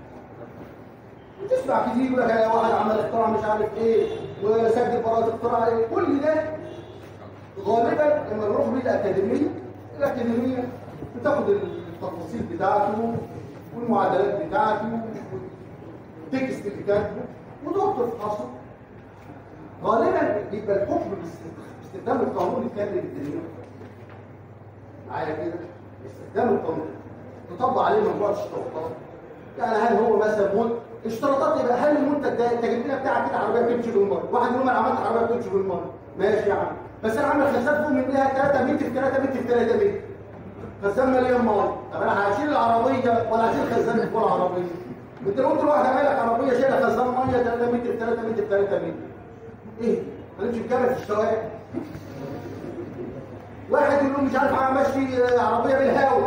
تسمع كتير يقول لك انا واحد عمل اختراع مش عارف ايه وسجل براءه اختراع ايه كل ده غالبا لما نروح بيه الاكاديميه الاكاديميه بتاخد التفاصيل بتاعته والمعادلات بتاعته والتكست اللي كاتبه ودكتور فحصه غالبا يبقى الحكم باستخدام القانون الكامل للدليل معايا كده استخدام القانون تطبق عليه مجموعه اشتراطات يعني هل هو مثلا منتج اشتراطات يبقى هل المنتج ده انت جبت لنا بتاعك كده عربيه بتمشي بالمره واحد يقول انا عملت عربيه بتمشي بالمره ماشي يا عم بس انا عامل خزان فوق منها 3 متر في 3 متر في 3 متر خزان مليان ميه طب انا هشيل العربيه ولا هشيل خزان فوق العربيه انت قلت لواحد مالك عربيه شايله خزان ميه 3 متر في 3 متر في 3 متر ايه هنمشي بكامل في الشوارع واحد يقول له مش عارف همشي عربيه بالهواء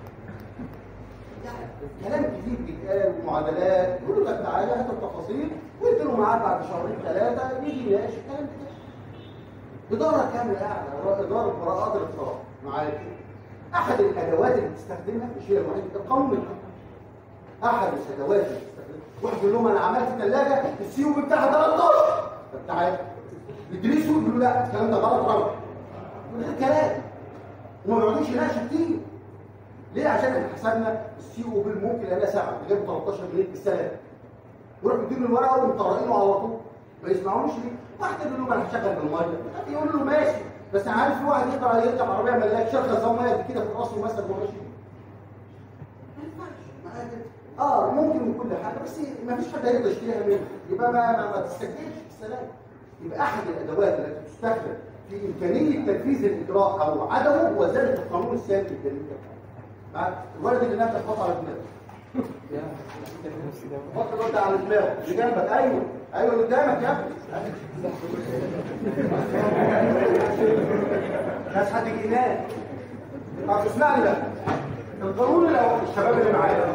كلام كتير بيتقال ومعادلات يقول له طب تعالى هات التفاصيل وانت له معاك بعد شهرين ثلاثه نيجي نناقش الكلام ده اداره كامله قاعده اداره براءات الاختراع معايا كده احد الادوات اللي بتستخدمها مش هي الوحيده القانون القانون احد الادوات اللي بتستخدمها واحد يقول لهم انا عملت ثلاجه السي او بتاعها 13 طب تعالى يدري سوق يقول لا الكلام ده غلط غلط من غير كلام وما بيقعدوش يناقشوا كتير ليه عشان احنا حسبنا السي او بال ممكن انا ساعه غير 13 جنيه في السنه يروح يديله الورقه ومطرقينه على طول ما يسمعوش ليه واحد يقول له انا هشغل بالميه حد يقول له ماشي بس انا عارف في واحد يقدر يركب عربيه ملاك شغل خزان ميه قد كده في راسه مثلا وهو ماشي ما ينفعش معايا كده. اه ممكن وكل حاجه بس ما فيش حد هيقدر يشتريها منه يبقى ما ما, ما تستجدش بالسلام يبقى احد الادوات التي تستخدم في امكانيه تنفيذ الاجراء او عدمه هو ذلك القانون السابق للدليل بعد الولد اللي نام تحط على دماغه حط الولد على دماغه اللي جنبك ايوه ايوه اللي قدامك يا ابني ناس حد ينام طب اسمعني بقى القانون الاول الشباب اللي معايا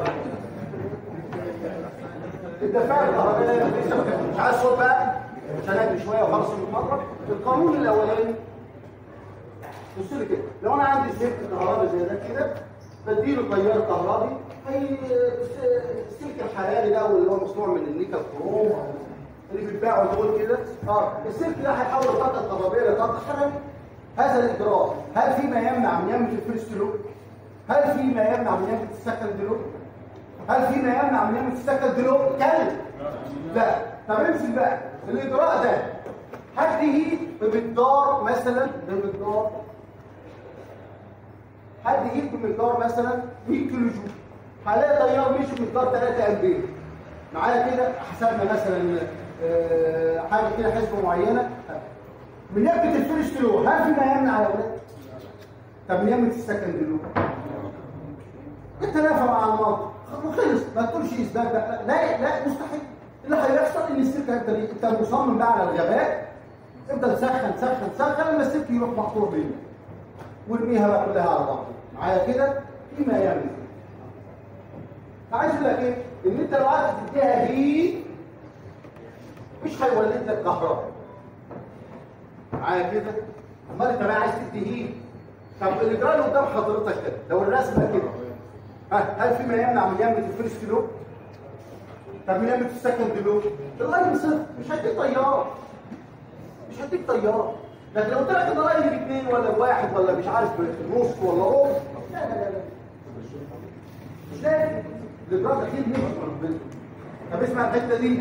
الدفاع الكهربائي مش عايز صوت بقى عشان اجري شويه وخلص المره القانون الاولاني بص لي كده لو انا عندي سلك كهربائي زي ده كده بديله تيار كهربي هي السلك الحراري ده واللي هو مصنوع من النيكل كروم اللي بيتباعوا دول كده اه السلك ده هيحول الطاقه الكهربائيه لطاقه حراريه هذا الاجراء هل في ما يمنع من يعمل في الفيرست لوب هل في ما يمنع من يمة السكن دلوقتي؟ هل في ما يمنع من يمة السكن دلوقتي؟ كلا لا طب امسك بقى الاجراء ده هديه بمقدار مثلا بمقدار هديه بمقدار مثلا 100 كيلو جول هلاقي تيار مشي بمقدار 3 امبير معايا كده حسبنا مثلا آه، حاجه كده حسبه معينه من يمة الفيرست لو هل في ما يمنع يا ولاد؟ طب من يمة السكند لو التنافى مع المنطق وخلص ما تقولش اثبات بقى لا لا مستحيل اللي هيحصل ان السلك هيفضل ي- انت مصمم بقى على الغباء افضل سخن سخن سخن لما السلك يروح مقطوع بينه وارميها بقى كلها على بعض معايا كده فيما يعمل عايز اقول لك ايه ان انت لو قعدت تديها دي مش هيولد لك كهرباء معايا كده امال انت بقى عايز تديه طب الاجراء اللي قدام حضرتك كده لو الرسم ده كده ها، هل في ما يمنع من يمة الفيرست لو؟ طب من يمة السكند لو؟ اللاين صفر مش هديك طيار مش هديك طيار لكن لو قلت لك ان اللاين باثنين ولا بواحد ولا مش عارف بنص ولا ربع لا لا لا لا مش لازم الاجراء ده اكيد مش ربنا طب اسمع الحته دي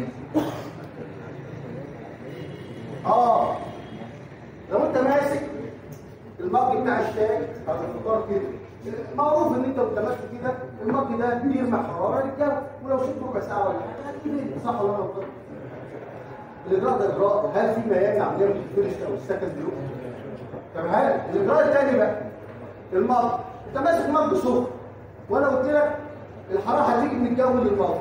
اه لو انت ماسك المج بتاع الشاي او الفطار كده معروف ان انت وانت ماسك كده المج ده بيرمى حراره للجو ولو شفت ربع ساعه ولا حاجه هتجيب صح ولا انا غلطان؟ الاجراء ده اجراء هل في ما يمنع من يوم الفيرست او السكند لو؟ طب هل الاجراء الثاني بقى المج انت ماسك مج سخن وانا قلت لك الحراره هتيجي من الجو للمج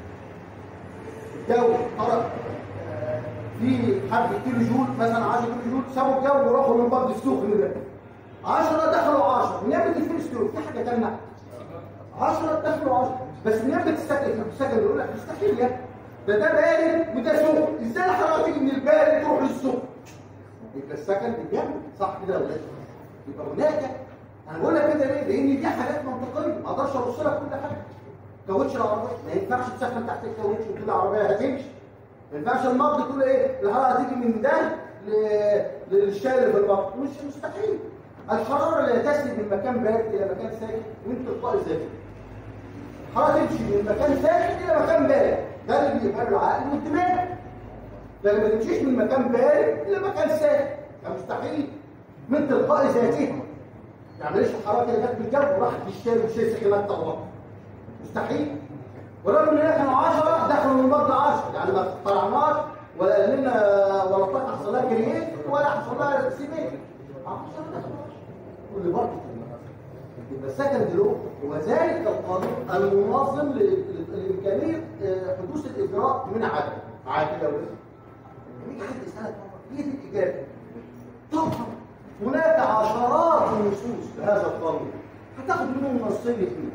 الجو حراره في حد كيلو جول مثلا 10 كيلو جول سابوا الجو وراحوا للمج السخن ده 10 دخلوا 10 من يمة الفيرست لو في حاجه تمنع 10 دخلوا 10 بس من يمة السكن السكن يقول لك مستحيل يا ده ده بارد وده سخن ازاي الحراره تيجي من البارد تروح للسخن يبقى السكن بيجمد صح كده ولا لا يبقى هناك انا بقول لك كده ليه لان دي حاجات منطقيه ما اقدرش ارص لك كل حاجه كاوتش العربيه ما ينفعش تسخن تحت الكاوتش وكده العربيه هتمشي ما ينفعش المض تقول ايه الحراره هتيجي من ده ل- للشال اللي في المض مش مستحيل الحراره لا تسري من مكان بارد الى مكان ساكن من تلقاء ذاتها الحراره تمشي من مكان ساكن الى مكان بارد ده اللي بيبقى العقل والدماغ لكن ما تمشيش من مكان بارد الى مكان ساكن ده مستحيل من تلقاء ذاتها يعني ليش الحراره كده جت من الجو وراحت للشال والشال سكنات طبعا مستحيل ورغم ان كانوا 10 دخلوا من برضه 10 يعني ما اخترعناش ولا قلنا ولا الطاقه حصل لها كرييت ولا حصل لها سيميت 10 دخلوا 10 واللي برضه يبقى السكند لو وذلك القانون المنظم ل- ل- لامكانيه آه، حدوث الاجراء من عدم معايا كده ولا يجي حد يسالك هي دي الاجابه طبعا هناك عشرات النصوص لهذا القانون هتاخد منهم نصين اثنين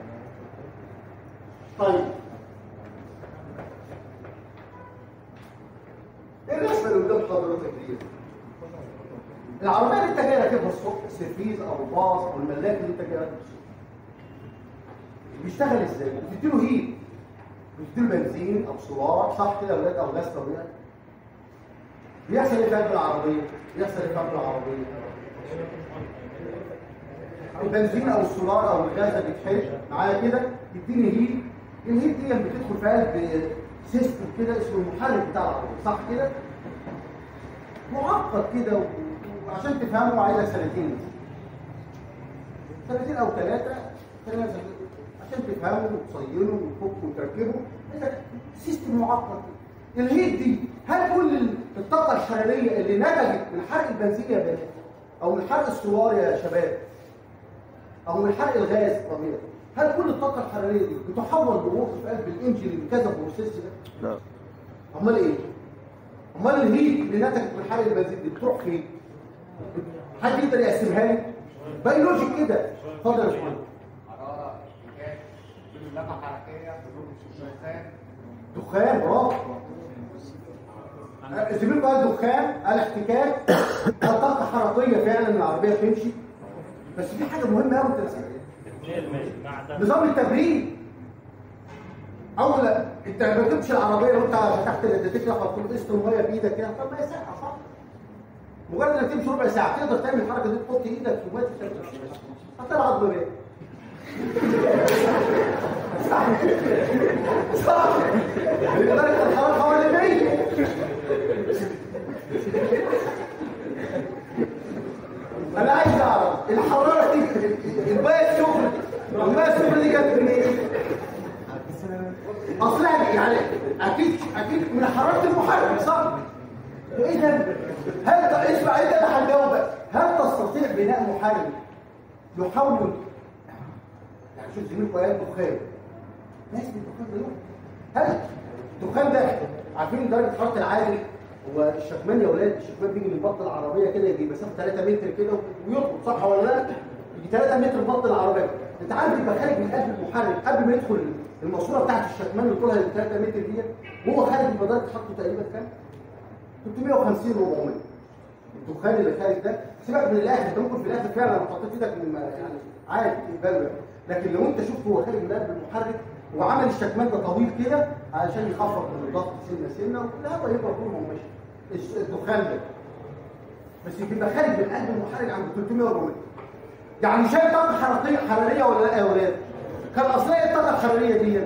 طيب ايه الرسمه اللي قدام حضرتك دي العربيه اللي انت جاي راكبها الصبح السيرفيز او الباص او الملاك اللي انت جاي راكبه الصبح بيشتغل ازاي بتديله هيت بتديله بنزين او سولار صح كده يا ولاد او غاز طبيعي بيحصل ايه في قلب العربيه بيحصل ايه في قلب العربيه البنزين او السولار او الغاز اللي بيتحرق معايا كده يديني هيت الهيت دي بتدخل في قلب سيستم كده اسمه المحرك بتاع العربيه صح كده معقد كده و- وعشان تفهمه عايزك سنتين سنتين او ثلاثه ثلاثه عشان تفهمه وتصينه وتفكه وتركبه عايزك سيستم معقد كده. الهيت دي هل كل الطاقه الحراريه اللي نتجت من حرق البنزين يا بنات او من حرق السولار يا شباب او من حرق الغاز الطبيعي هل كل الطاقه الحراريه دي بتحول لروح في قلب الانجن اللي كذا بروسيس ده لا امال ايه امال الهيت اللي نتجت من حرق البنزين دي بتروح فين حد يقدر يقسمها لي بيولوجيك كده اتفضل يا باشمهندس حرارة إنتاج باللغة حركية بدون ميزان دخان برافو الزميل قال دخان قال احتكاك قال طاقه حركيه فعلا العربيه تمشي بس في حاجه مهمه قوي انت نسيتها نظام التبريد اول انت ما تمشي العربيه وانت فتحت الديتكتور هتكون قسط الميه بايدك كده طب ما هي ساعه صح مجرد انك تمشي ربع ساعه تقدر تعمل الحركه دي تحط ايدك في ميه التبريد هتلاقي العظم بيه صح صح درجة الحرارة حوالي 100 انا عايز اعرف الحرارة دي الماء السخن الماء السخن دي جت منين؟ اصلها يعني اكيد اكيد من حرارة المحرك صح؟ اذا هل اسمع انت اللي هتجاوب هل تستطيع بناء محرك يحول يعني شوف زميلكم قال دخان لازم الدخان ده يقف. هل الدخان ده عارفين درجه حراره العادي هو الشكمان يا ولاد الشكمان بيجي من بطن العربيه كده يجي مسافه 3 متر كده ويطلق صح ولا لا؟ يجي 3 متر بطن العربيه انت عارف يبقى خارج من قلب المحرك قبل ما يدخل الماسوره بتاعت الشكمان اللي طولها 3 متر دي وهو خارج يبقى درجه حرارته تقريبا كام؟ 350 400 الدخان اللي خارج ده سيبك من الاخر انت ممكن في الاخر فعلا لو حطيت ايدك من يعني عادي تقبله لكن لو انت شفت هو خارج من قلب المحرك وعمل الشكمان ده طويل كده علشان يخفض من الضغط سنه سنه والهواء يبقى طول ما هو ماشي الش- الدخان ده بس يبقى خارج من قلب المحرك عند 300 400 يعني شايف طاقه حراريه حراريه ولا لا يا ولاد؟ كان اصلها ايه الطاقه الحراريه دي؟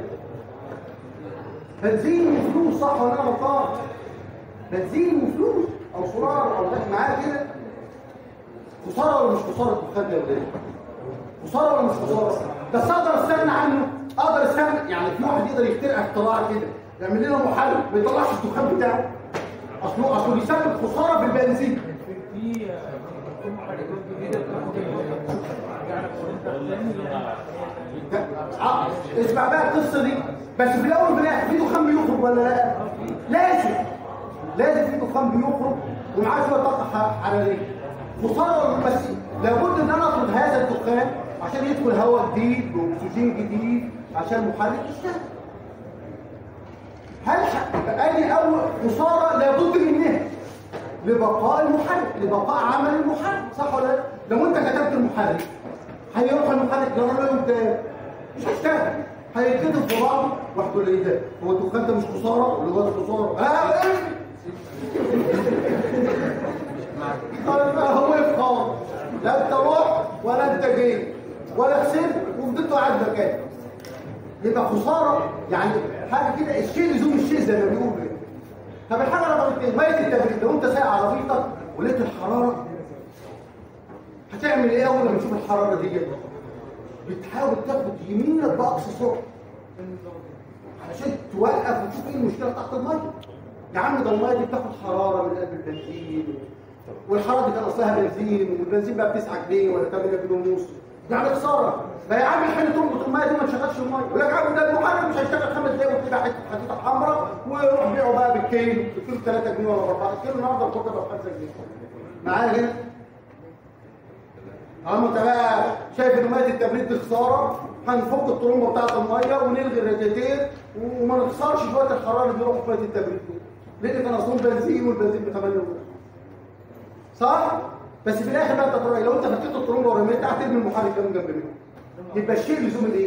بنزين وفلوس صح ولا انا غلطان؟ بنزين وفلوس او سولار او ده معايا كده خساره ولا مش خساره الدخان ده يا ولاد؟ خساره ولا مش خساره؟ بس اقدر استغنى عنه اقدر استغنى يعني في واحد يقدر يخترع اختراع كده يعمل لنا محرك ما يطلعش الدخان بتاعه اصله اصله بيسبب خساره في البنزين في في محركات جديده بتاخد يعني ده- آه، اسمع بقى القصه دي بس في الاول وفي الاخر في دخان بيخرج ولا لا لازم لازم في دخان بيخرج ومعاه شويه طاقه ح- حراريه خساره ولا بس لابد ان انا اطرد هذا الدخان عشان يدخل هواء جديد واكسجين جديد عشان المحرك يشتغل هل ح- ادي اول خساره لابد منها لبقاء المحرك لبقاء عمل المحرك صح ولا لا لو انت كتبت المحرك هيروح المحرك يقول له قدام مش هيشتغل هيتكتب في بعضه واحد يقول ايه ده هو الدخان ده مش خساره ولا هو ده خساره اه ايه قال بقى هو خالص لا انت رحت ولا انت جيت ولا خسرت وفضلت قاعد مكانك يبقى خساره يعني حاجه كده الشيء لزوم الشيء زي ما بيقولوا كده طب الحاجه رقم اثنين ميه التبريد لو انت سايق عربيتك ولقيت الحراره هتعمل ايه اول لما تشوف الحراره دي بتحاول تاخد يمينك باقصى سرعه علشان توقف وتشوف ايه المشكله تحت الميه يا عم ده الميه دي بتاخد حراره من قلب البنزين والحراره دي كان اصلها بنزين والبنزين بقى ب 9 جنيه ولا 8 جنيه ونص يعني خساره ما يا عم الحين تربط الميه دي ما تشغلش الميه يقول لك يا عم ده المحرك مش هيشتغل خمس دقايق وتبقى حته حديده حمراء ويروح بيعه بقى بالكيلو الكيلو 3 جنيه ولا 4 الكيلو النهارده الكوكا ب 5 جنيه معايا هنا اما انت بقى شايف ان ميه التبريد دي خساره هنفك الطرمبه بتاعت الميه ونلغي الرادياتير وما نخسرش شويه الحراره اللي بيروحوا في ميه التبريد دي لان كان اصلا بنزين والبنزين ب 8 ونص صح بس في الاخر بقى انت تراجع لو انت فكيت الطرمبه ورميتها هترمي المحرك ده من جنب منه يبقى الشيء لزوم الايه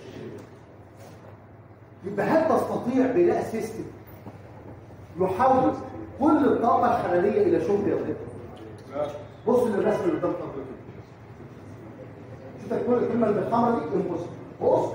يبقى هل تستطيع بناء سيستم يحول كل الطاقه الحراريه الى شغل يا ولاد بص للرسم اللي قدام حضرتك شوف تكون الكلمه اللي بالحمرا دي انبص بص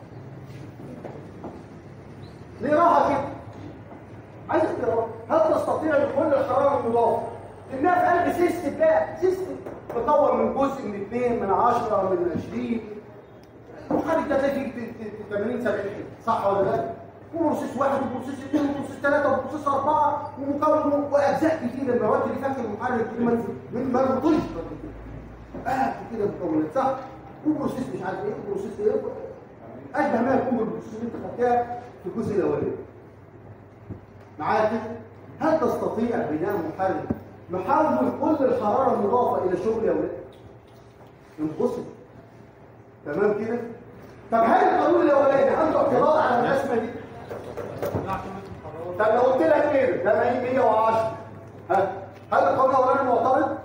ليه راحه كده عايز تقرا هل تستطيع دخول الحراره المضافه انها في قلب سيستم بقى سيستم مكون من جزء من 2 من 10 من 20 المحرك ده تلاقي فيه 80 70 صح ولا لا وبروسيس واحد وبروسيس اثنين وبروسيس ثلاثه وبروسيس اربعه ومكون واجزاء كتيره المواد اللي فاكر المحرك دي من من ما طيش اه كده مكونات صح وبروسيس مش عارف ايه وبروسيس ايه اشبه ما يكون بالبروسيس اللي انت خدتها في الجزء الاولاني معايا كده هل تستطيع بناء محرك يحول كل الحراره المضافه الى شغل يا ولاد انبسط تمام كده طب هل القانون الاولاني عنده اعتراض على الرسمه دي طب لو قلت لك كده ده 100 110 ها هل القانون الاولاني معترض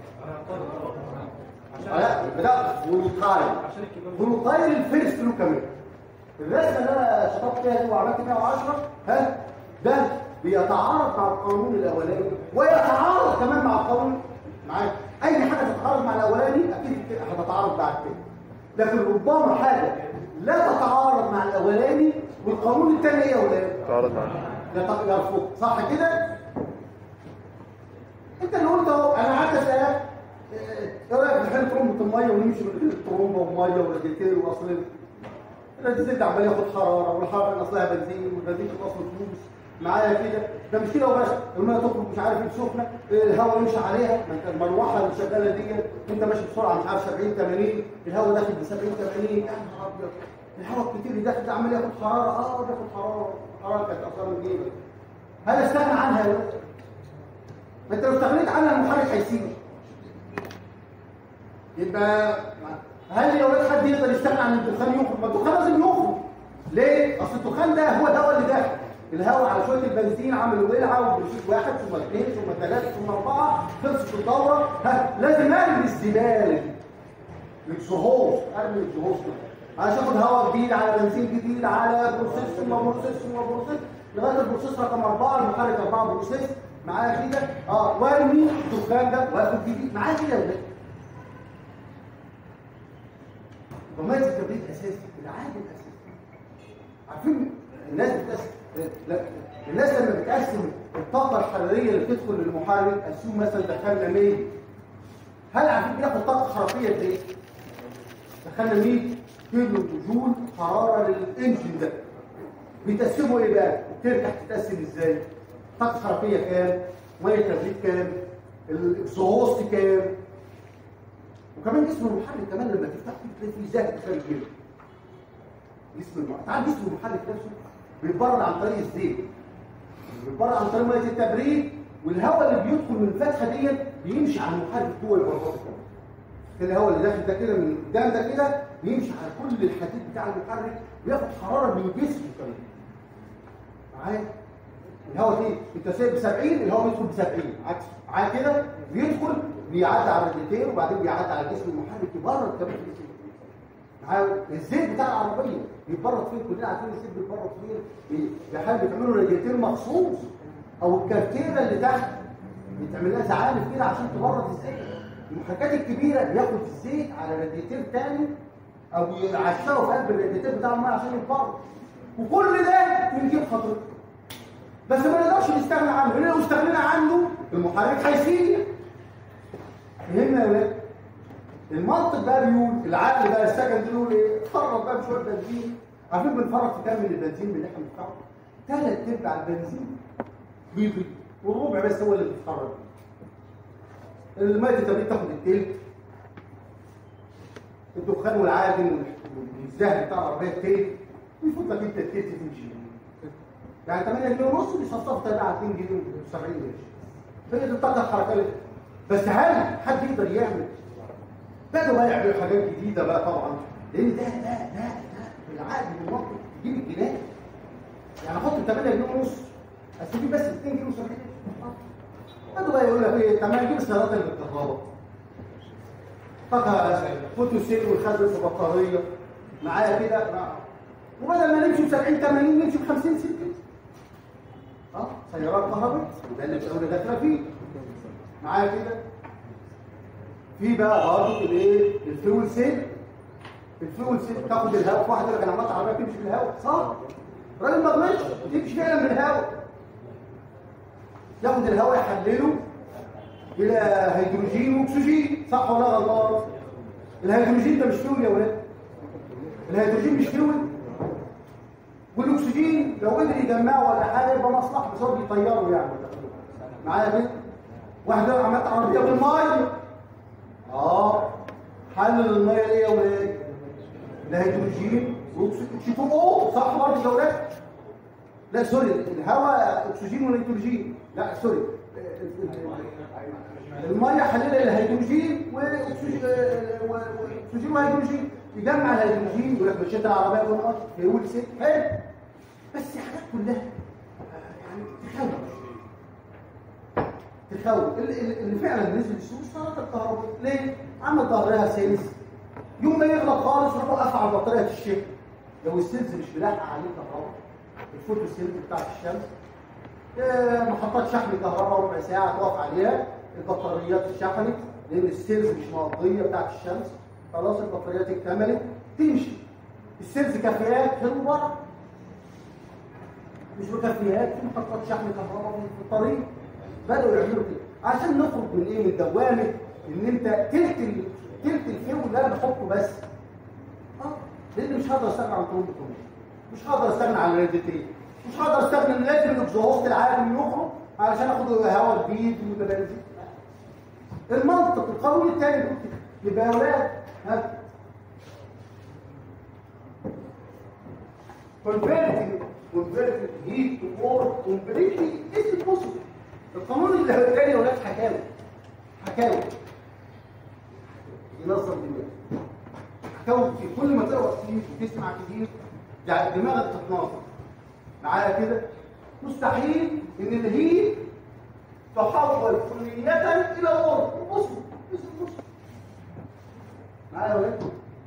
لا لا فولوتايل فولوتايل الفيرست له كمان الرسمه اللي انا شطبت فيها دي وعملت 110 ها ده بيتعارض مع القانون الاولاني ويتعارض كمان مع القانون معاك اي حاجه تتعارض مع الاولاني اكيد هتتعارض بعد كده لكن ربما حاجه لا تتعارض مع الاولاني والقانون الثاني ايه يا اولاد تعرض معاك يت- يرفض صح كده انت اللي قلت اهو انا قعدت اسالك اه، ايه رايك في حل ترمبه الميه ونمشي من غير ترمبه وميه وراديتير واصل الراديتير ده عمال ياخد حراره والحراره اللي اصلها بنزين والبنزين في اصله فلوس معايا كده ده مش كده وبس الميه تخرج مش عارف ايه سخنه اه، الهواء يمشي عليها ما انت المروحه اللي شغاله دي انت ماشي بسرعه مش عارف 70 80 الهواء داخل ب 70 80 يا نهار ابيض الهواء الكتير اللي داخل ده عمال ياخد حراره اه بياخد حراره حراره كانت اصلا من جيبك هل استغنى عنها يا ولد؟ ما انت لو استغنيت عنها المحرك هيسيبك يبقى هل يا ولد حد يقدر يستغنى عن الدخان يخرج؟ ما الدخان لازم يخرج ليه؟ اصل الدخان ده هو الهواء اللي داخل الهواء على شويه البنزين عملوا ولعه وبرشيد واحد ثم اثنين ثم ثلاثه ثم اربعه خلصت الدوره ها لازم ارمي الزباله الاكسهوست ارمي الاكسهوست عشان اخد هواء جديد على بنزين جديد على بروسيس ثم بروسيس ثم بروسيس لغايه البروسيس رقم اربعه المحرك اربعه بروسيس معايا كده اه وارمي الدخان ده واخد جديد معايا كده يا ولاد ضمانة التبريد اساسي العامل الاساسي عارفين الناس بتقسم لا الناس لما بتقسم الطاقه الحراريه اللي بتدخل للمحرك اسيوم مثلا دخلنا 100 هل عارفين بياخد طاقه حراريه قد ايه؟ دخلنا 100 كيلو جول حراره للانجن ده بيتقسموا ايه بقى؟ ترجع تتقسم ازاي؟ طاقه حراريه كام؟ ميه تبريد كام؟ الاكسهوست كام؟ وكمان جسم المحرك كمان لما تفتح تلاقي فيه ذات خارج كده جسم المحرك تعال جسم المحرك نفسه بيتبرد عن طريق الزيت بيتبرد عن طريق ميه التبريد والهواء اللي بيدخل من الفتحه ديت بيمشي على المحرك جوه البراد كمان الهواء اللي داخل ده كده من قدام ده كده بيمشي على كل الحديد بتاع المحرك بياخد حراره من جسمه كمان معايا الهواء دي انت سايب ب 70 الهواء بيدخل ب 70 عكس معايا كده بيدخل بيعدي على الراديتير وبعدين بيعدي على جسم المحرك يبرد كمان في جسم معايا الزيت بتاع العربيه بيتبرد فين كلنا عارفين الزيت بيتبرد فين بيحاول بيعملوا راديتير مخصوص او الكارتيره اللي تحت بيتعمل لها زعانف كده عشان تبرد الزيت المحركات الكبيره بياخد الزيت على راديتير تاني او يعشقه في قلب الراديتير بتاع الميه عشان يتبرد وكل ده بنجيب خطوه بس ما نقدرش نستغنى عنه لان لو استغنينا عنه المحرك هيسيب فهمنا يا ولاد المنطق بقى بيقول العقل بقى السكن بيقول ايه اتفرج بقى بشويه بنزين عارفين بنفرج في كام من البنزين اللي احنا بندفعه ثلاث ارباع البنزين بيضيع والربع بس هو اللي بيتفرج الميه التبريد تاخد التلت الدخان والعادم والزهر بتاع العربيه التلت ويفوت لك انت التلت تمشي يعني 8 جنيه ونص بيصفصف تاني على 2 جنيه و70 قرش هي دي الطاقه الحركيه بس هل حد يقدر يعمل بدأوا بقى يعملوا حاجات جديده بقى طبعا لان ده ده ده ده بالعقل بالمنطق تجيب الجنيه يعني احط 8 جنيه ونص استفيد بس 2 جنيه و70 بدأوا بقى يقول لك ايه طب ما نجيب السيارات اللي بالكهرباء طاقه فوتو سيل والخزن في بطاريه معايا كده مع- وبدل ما نمشي ب 70 80 نمشي ب 50 60 اه سيارات كهرباء وده اللي الدوله داخله فيه معايا كده في بقى برضه الايه الفيول سيل الفيول سيل تاخد الهواء واحد يقول لك انا عملت عربيه تمشي بالهواء صح الراجل ما غلطش تمشي فعلا بالهواء ياخد الهواء يحلله الى هيدروجين واكسجين صح ولا غلط الهيدروجين ده مش فيول يا ولاد الهيدروجين مش فيول والاكسجين لو قدر يجمعه ولا حاجه يبقى مصلحه بس هو بيطيره يعني معايا كده واحد يقول عملت عربيه بالميه اه حلل الميه ليه يا ولاد الهيدروجين واكسجين شوفوا اوه صح برضه يا ولاد لا سوري الهواء اكسجين ونيتروجين لا سوري الميه حللها الهيدروجين واكسجين واكسجين وهيدروجين يجمع الهيدروجين يقول لك مشيت العربيه بالميه فيقول ست حلو بس حاجات كلها يعني تخوف تخوف اللي, اللي- اللي فعلا نزل السوق اشترط الكهرباء ليه؟ عمل ظهرها سيلز يوم ما يغلط خالص روح وقف على بطاريه الشحن لو السيلز مش ملاحق عليه كهرباء الفوتو سيلز بتاعت الشمس آه، محطات شحن كهرباء ربع ساعه تقف عليها البطاريات اتشحنت لان السيلز مش مقضيه بتاعت الشمس خلاص البطاريات اكتملت تمشي السيلز كافيات في المباراه مش مكفيات في محطات شحن كهرباء في الطريق بدأوا يعملوا كده عشان نخرج من ايه من دوامه ان انت تلت ال- تلت الفيو اللي انا بحطه بس اه لان مش هقدر استغنى عن طرق الطريق مش هقدر استغنى عن الراديتين مش هقدر استغنى ان لازم الاكزوست العالي يخرج علشان اخد هواء جديد ويبقى بنزين المنطق القانون الثاني بيقول كده يبقى يا ولاد ها converting converting heat to work completely is impossible القانون اللي الثاني يا ولاد حكاوي حكاوي ينظم دماغك حكاوي كتير كل ما تقرا كتير وتسمع كتير يعني دماغك تتناظر معايا كده مستحيل ان الهيت تحول كلية الى ورق impossible is impossible معايا يا ولاد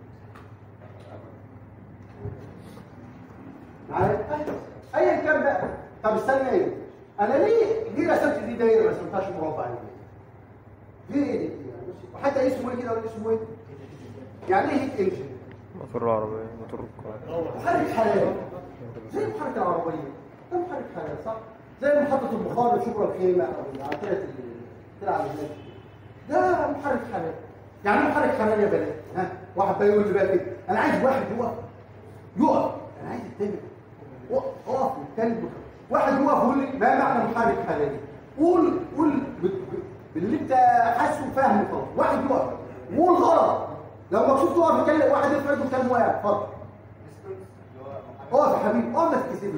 معايا ايا كان بقى طب استنى ايه انا ليه ليه رسمت دي دايره ما رسمتهاش مربع ليه ليه دي وحتى اسمه ايه كده ولا اسمه ايه يعني ايه هيت انجن موتور العربية موتور القاهرة محرك حراري زي محرك العربيه ده محرك حراري صح زي محطه البخار في شبرا الخيمه او العتبه اللي تلعب هناك ده محرك حراري يعني ايه محرك حراري يا بنات ها واحد بقى يقول لي بقى كده انا عايز واحد يقف يقف انا عايز التاني اقف اقف والتاني يقف. واحد يقف يقول لي ما معنى محرك حراري قول قول ب- ب- باللي انت حاسه وفاهمه خلاص واحد يقف وقول غلط لو مكسوف تقف يتكلم واحد يرفع ايده كلام واقع اتفضل اقف يا حبيبي اقف ما تتكسبش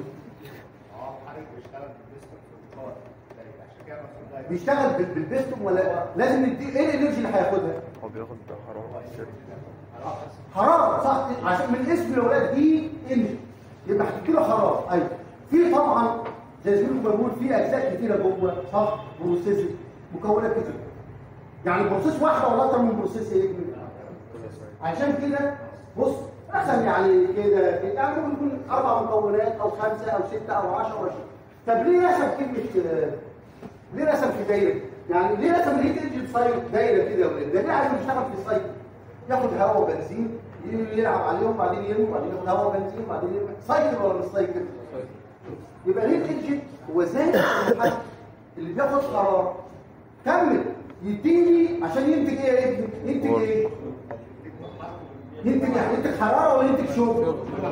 بيشتغل بال- بالبيستم ولا لازم ندي ايه الانرجي اللي هياخدها هو بياخد حرارة كتير. حراره صح عشان من اسم الاولاد دي انرجي يبقى هتدي له حراره ايوه في طبعا زي زميلكم بقول في اجزاء كتيره جوه صح بروسيس مكونات كتير يعني بروسيس واحده ولا اكتر من بروسيس ايه عشان كده بص مثلا يعني كده كده يعني ممكن يكون اربع مكونات او خمسه او سته او 10 او 20 طب ليه رسم كلمه آه، ليه رسم في دايره يعني ليه رسم الهيت انجن سايد دايره كده يا ولاد ده ليه عايز يشتغل في السايد ياخد هواء وبنزين يلعب عليهم بعدين يرمي بعدين ياخد هواء وبنزين بعدين يرمي سايكل ولا مش سايكل يبقى الهيت انجن هو زي المحرك اللي بياخد قرار كمل يديني عشان ينتج ايه يا ابني ينتج ايه ينتج يعني ينتج حراره ولا ينتج شغل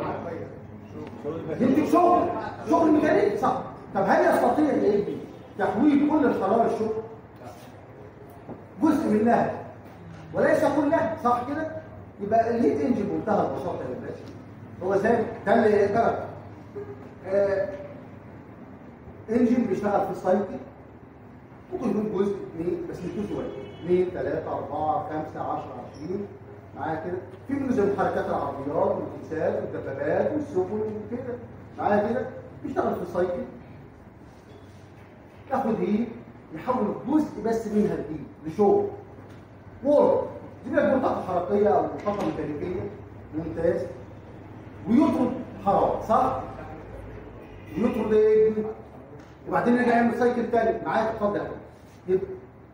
ينتج شغل شغل ميكانيكي صح طب هل يستطيع يا ابني تحويل كل الحراره الشغل جزء منها وليس كلها صح كده يبقى الهيت انجن بمنتهى البساطه يا باشا هو زي ده اللي يقدر آه انجن بيشتغل في السايكل ممكن يكون جزء اثنين بس مش جزء واحد اثنين ثلاثة أربعة خمسة 10 20 معايا كده في منه زي محركات العربيات والاتساب والدبابات والسفن وكده معايا كده بيشتغل في السايكل ياخد ايه يحول جزء بس منها لايه لشغل وورك دي بقى طاقه حركيه او طاقه ميكانيكيه ممتاز ويطرد حراره صح ويطرد ايه وبعدين نرجع يعمل سايكل تاني معاك اتفضل يا حبيبي. يبقى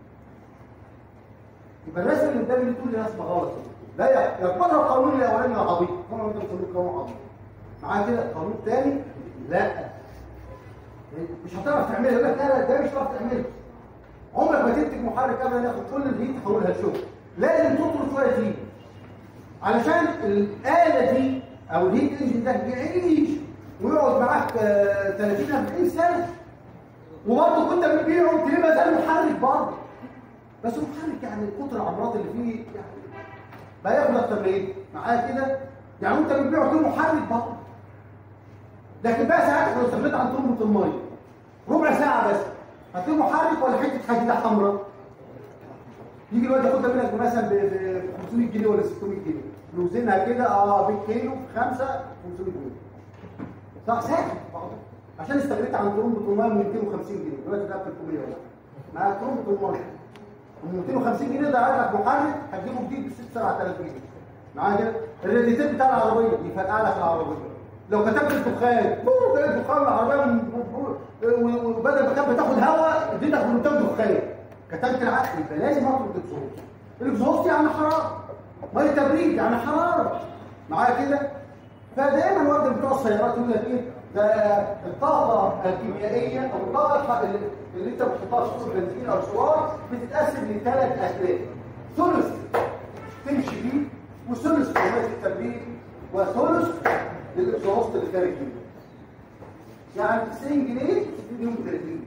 يبقى الرسم اللي قدامي دي تقول لي رسمه غلط لا ي- يقبلها القانون الاولاني العبيط طبعا انت بتقول قانون عبيط معايا كده القانون الثاني لا مش هتعرف تعملها يقول لك لا لا ده مش هتعرف تعمله عمرك ما تنتج محرك ابدا ياخد كل الهيت تحولها لشغل لازم تطرد شويه هيت علشان الاله دي او الهيت انجن ده يعيش ويقعد معاك آه، 30 40 سنه وبرضه كنت بتبيعه تلاقيه زي المحرك برضه بس المحرك يعني كتر العمرات اللي فيه يعني بقى ياخد اكتر من ايه؟ معايا كده يعني انت بتبيعه كده محرك برضه لكن بقى ساعات لو استغنيت عن ترمبة الميه ربع ساعة بس هتلاقي محرك ولا حتة حديدة حمراء يجي الواد ياخدها منك مثلا ب ب 500 جنيه ولا 600 جنيه نوزنها كده اه بالكيلو في 5 500 جنيه صح ساكت بعضه عشان استغنيت عن ترمبة الميه من 250 جنيه دلوقتي ده ب 300 ولا مع ترمبة الميه من 250 جنيه ده عندك محرك هتجيبه جديد ب 6 7000 جنيه معايا كده الراديتير بتاع العربيه يفرقع لك العربيه لو كتبت الدخان بوه تلاقي الدخان العربيه من- و- وبدل ما كانت بتاخد هواء اديتك من قدام دخان كتبت العقل يبقى لازم اطلب الاكزوست الاكزوست يعني حراره ميه تبريد يعني حراره معايا كده فدايما وقت بتوع السيارات يقول لك ايه ده الطاقه الكيميائيه او الطاقه اللي, اللي انت بتحطها في سوق بنزين او سوار بتتقسم لثلاث اجزاء ثلث تمشي بيه وثلث لميه التبريد وثلث للاكزوست اللي خارج منه يعني 90 جنيه تديهم 30 جنيه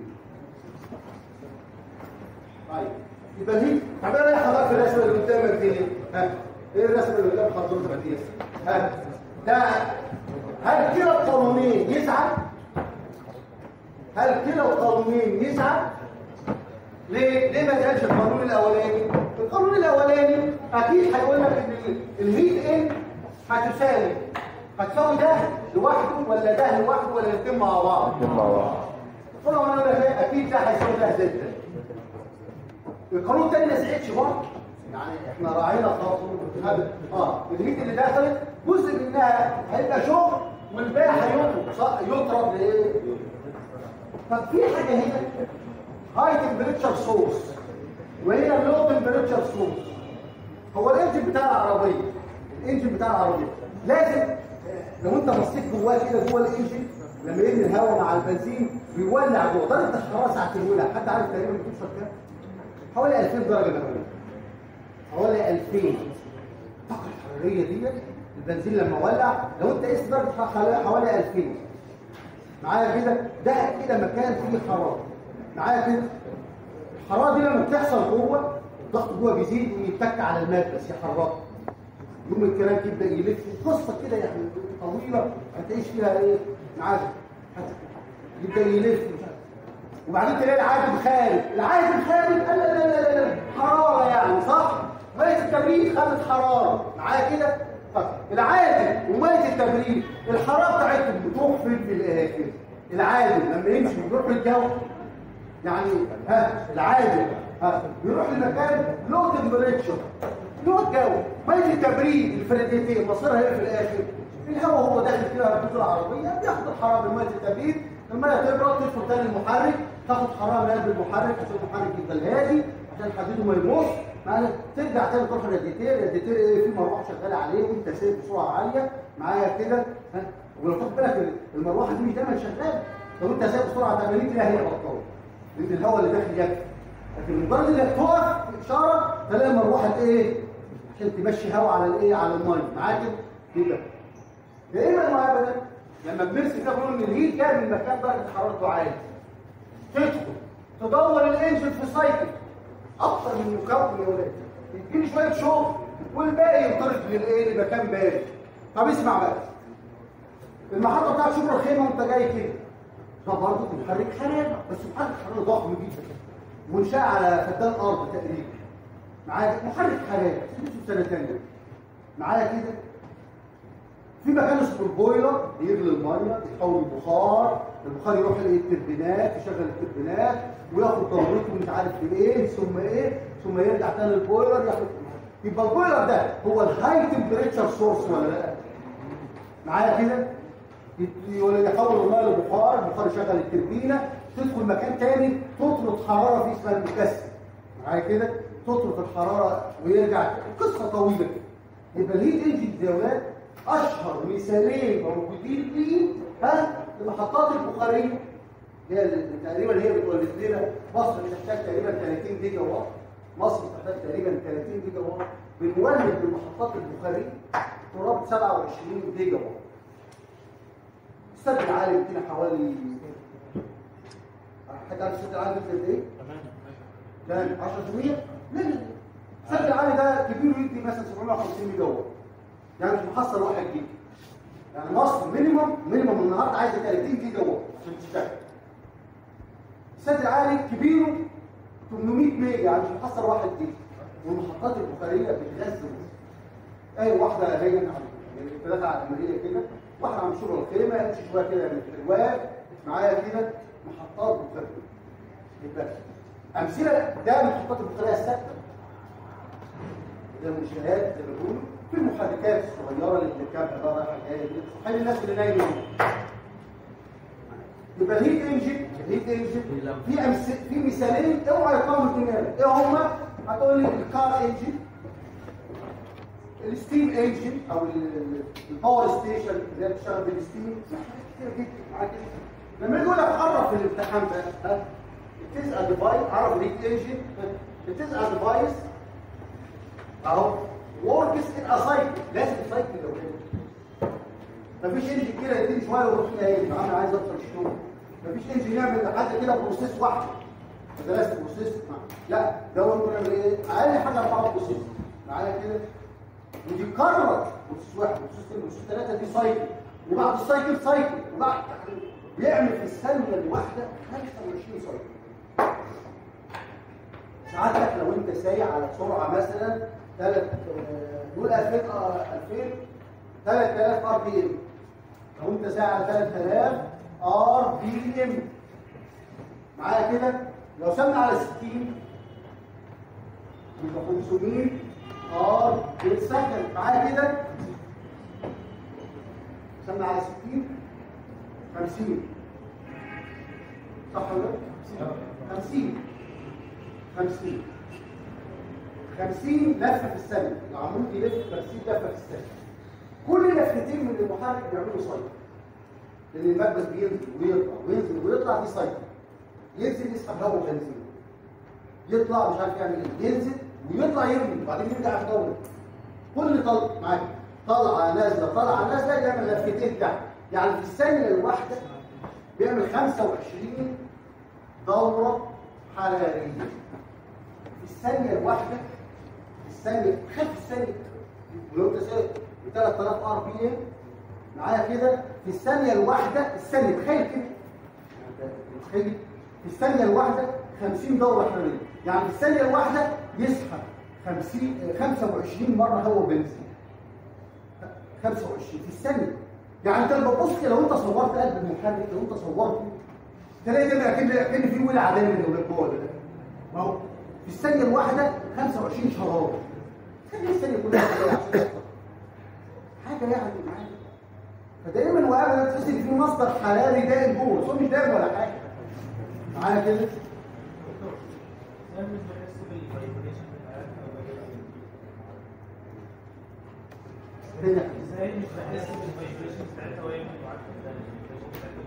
طيب يبقى دي طب ايه رايح حضرتك في الرسمه اللي قدامك دي ها ايه الرسمه اللي قدام حضرتك دي ها ده هل كلا القانونين يسعى هل كلا القانونين يسعى ليه ليه ما قالش القانون الاولاني القانون الاولاني اكيد هيقول لك ان الهيت ان هتساوي هتساوي ده لوحده ولا ده لوحده ولا الاثنين مع بعض مع بعض طبعا انا بقول لك اكيد ده هيساوي ده زي ده القانون الثاني ما ساعدش برضه يعني احنا راعينا خلاص هذا اه الهيت اللي دخلت جزء منها هيبقى شغل والباقي هيطرد صح يطرد لايه طب في حاجه هنا هاي تمبريتشر سورس وهنا لو تمبريتشر سورس هو الانجن بتاع العربيه الانجن بتاع العربيه لازم لو انت بصيت جواه كده جوه الانجن لما يرمي الهواء مع البنزين بيولع جوه درجه الحراره ساعه الولع حد عارف تقريبا بتوصل كام حوالي 2000 درجه مئويه حوالي 2000 الطاقه الحراريه دي البنزين لما ولع لو انت قست درجه الحراره حوالي 2000 معايا كده ده كده مكان فيه حراره معايا كده الحراره دي لما بتحصل جوه الضغط جوه بيزيد ويتك على الملبس يحركه يوم الكلام يبدا يلف قصه كده يعني طويله هتعيش فيها ايه معاك يبدا يلف مش عارف وبعدين تلاقي العادم خارج العادم خارج لا لا لا لا لا حراره يعني صح ميه التبريد خدت حراره معايا كده طب العادم وميه التبريد الحراره بتاعتهم بتروح فين في الاخر العادم لما يمشي بيروح للجو يعني ها العادم ها بيروح لمكان لو تمبريتشر لو الجو ميه التبريد الفريديتين مصيرها ايه في الاخر الهواء هو داخل كده الخطوط العربيه بياخد الحراره من ميه التبريد الميه تبرد تدخل تاني المحرك تاخد حراره من قلب المحرك عشان المحرك يفضل هادي عشان حديده ما يمص معايا ترجع تاني تروح الراديتير الراديتير ايه في مروحه شغاله عليه وانت سايق بسرعه عاليه معايا كده ها ولو خد بالك المروحه دي مش دايما شغاله لو انت سايق بسرعه 80 تلاقي هي بطاله لان الهواء اللي داخل يكفي لكن مجرد انك تقف اشاره تلاقي المروحه ايه عشان تمشي هواء على الايه على الميه معاك كده يبقى دايما وابدا لما بنرسم كده بنقول ان الهيت جاي من مكان درجه حرارته عاليه تدخل تدور الانجن في سايكل اكتر من مكون يا ولاد يديني شويه شغل والباقي ينطرد للايه لمكان بارد طب اسمع بقى المحطه بتاعت شبرا الخيمه وانت جاي كده ده برضه محرك حراره بس محرك حراره ضخم جدا منشاه على فدان ارض تقريبا معايا محرك حراره سنه ثانيه معايا كده في مكان اسمه البويلر بيغلي الميه يتحول لبخار البخار يروح للتربينات يشغل التربينات وياخد دورته مش عارف في ايه ثم ايه ثم يرجع تاني البويلر ياخد يبقى البويلر ده هو الهاي تمبريتشر سورس ولا لا معايا كده ولا يحول الميه لبخار البخار يشغل التربينه تدخل مكان تاني تطرد حراره في اسمها المكثف معايا كده تطرد الحراره ويرجع قصه طويله كده يبقى الهيت انجن يا ولاد اشهر مثالين موجودين فيه ها المحطات البخاريه هي اللي تقريبا هي بتولد لنا مصر بتحتاج تقريبا 30 جيجا واط مصر بتحتاج تقريبا 30 جيجا واط بنولد بالمحطات البخاريه قرابه 27 جيجا واط السد العالي بتاعنا حوالي حد عارف السد العالي بتاعنا قد ايه؟ كام 10% لا لا السد العالي ده كبير يدي مثلا 750 ميجا واط يعني مش محصل واحد جيجا يعني مصر مينيمم مينيمم النهارده عايزه 30 جيجا واط عشان تشتغل السد العالي كبيره 800 ميجا يعني مش محصل واحد جيجا والمحطات البخاريه بتغذي مصر اي واحده هي ثلاثه على المدينه كده واحده عم شغل الخيمه امشي شويه كده من الحلوان معايا كده محطات بخاريه يبقى امثله ده محطات البخاريه الثابته ده منشآت زي ما بيقولوا في المحركات الصغيره اللي بتركبها بقى رايحه جايه دي حل الناس اللي نايمه يبقى الهيت انجن الهيت انجن في أمس... في مثالين اوعى يقاوموا دماغك ايه هما هتقول لي الكار انجن الستيم انجن او ال- ال- الباور ستيشن اللي هي بتشتغل بالستيم كتير جدا معاك لما يجي يقول لك عرف في الامتحان ده ها بتسال ديفايس عرف ليك انجن بتسال ديفايس اهو وركس ان اسايكل لازم سايكل لو كده مفيش انجن كده يديني شويه ويروح نايم يا عم عايز ادخل شنو مفيش انجن يعمل حاجه كده بروسيس واحد درست بروسيس لا ده هو ممكن يعمل ايه اقل حاجه اربعه بروسيس معايا كده ودي كرر بروسيس واحد بروسيس اثنين بروسيس ثلاثه دي سايكل وبعد السايكل سايكل وبعد بيعمل في الثانيه الواحده 25 سايكل ساعتك لو انت سايق على سرعه مثلا 3 نقول 2000 آه، 2000 3000 ار بي ام لو انت سايق على 3000 ار بي ام معايا كده لو سمنا على 60 يبقى 500 ار بير سكند معايا كده سمنا على 60 50 صح ولا لا؟ 50 50 50 لفه في الثانيه العمود يلف 50 لفه في الثانيه كل لفتين من المحرك بيعملوا سايكل لان المكبس بينزل ويطلع وينزل ويطلع دي سايكل ينزل يسحب هواء وبنزين يطلع مش عارف يعمل ايه ينزل ويطلع يرمي وبعدين يرجع في دوره كل طلع معاك طلعه نازله طلعه نازله يعمل لفتين تحت يعني في الثانيه الواحده بيعمل 25 دوره حراريه في الثانيه الواحده في الثانيه خد في الثانيه ولو انت سايق ب 3000 ار بي ام معايا كده في الثانيه الواحده الثانيه تخيل كده متخيل في الثانيه الواحده 50 دوره حراريه يعني في الثانيه الواحده يسحب 50 آه، 25 مره هواء بنزين 25 في الثانيه يعني انت لما تبص كده لو انت صورت قلب المحرك لو انت صورته تلاقي كده اكن اكن في ولا عدم من الاولاد جوه ده ما هو في الثانيه الواحده 25 شراره خلي الثانيه كلها كده عشان تحصل. حاجه يعني معاك فدايما وابدا تحس ان في مصدر حراري دائم جوه بس هو مش دائم ولا حاجه معايا كده هنا ازاي مش بحس بالفايبريشن بتاعتها وهي متوعدة الفايبريشن بتاعتها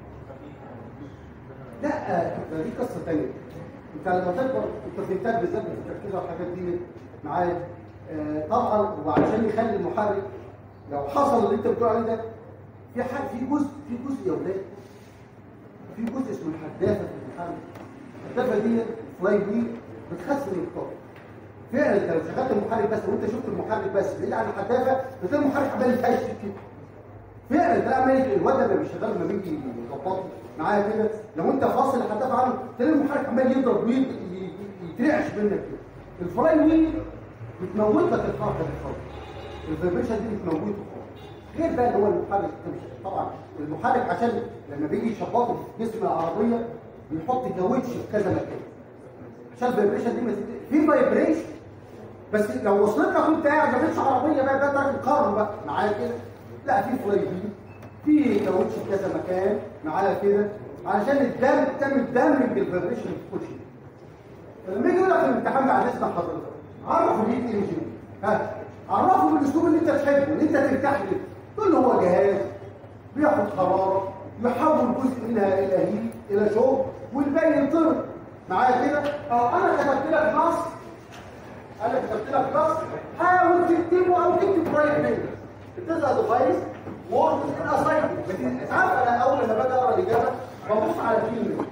لا ده دي قصه ثانيه انت لما تكبر انت في انتاج بالذات في التركيز على الحاجات دي معايا آه، طبعا وعشان يخلي المحرك لو حصل اللي انت بتقول عليه ده في حاجه في جزء في جزء يا ولاد في جزء اسمه الحدافه في المحرك الحدافه دي فلاي ويل بتخزن الطاقه فعلا انت لو شغلت المحرك بس وانت شفت المحرك بس بعيد عن الحدافه بتلاقي المحرك عمال يتهش كده فعلا ده عمال يجري. الواد لما بيشتغل لما بيجي يظبط معايا كده لو انت فاصل الحدافه عنه تلاقي المحرك عمال يضرب ويترعش منك كده الفلاي ويل بتموت لك الحركه دي خالص الفايبريشن دي بتموته خالص غير بقى اللي هو المحرك مش- طبعا المحرك عشان لما بيجي يشبطه في جسم العربيه بيحط كاوتش في كذا مكان عشان الفايبريشن دي ما تت- في فايبريشن بس لو وصلت لك وانت قاعد ما فيش عربيه بقى بقى تاكل قرن بقى معايا كده لا في فلاي بي في كاوتش في كذا مكان معايا كده علشان الدم تعمل دمج الفايبريشن ما تدخلش فلما يجي يقول لك في الامتحان بعد اذن حضرتك عرفوا ليه انجن ها عرفوا بالاسلوب اللي انت تحبه اللي انت ترتاح له تقول له هو جهاز بياخد حراره يحول جزء منها الى هيت الى شوك والباقي ينطرد معايا كده اه انا كتبت لك نص انا كتبت لك نص حاول تكتبه او تكتب قريب منه بتظهر ديفايس وورد ان اسايد بس عارف انا اول لما باجي اقرا الاجابه ببص على كلمه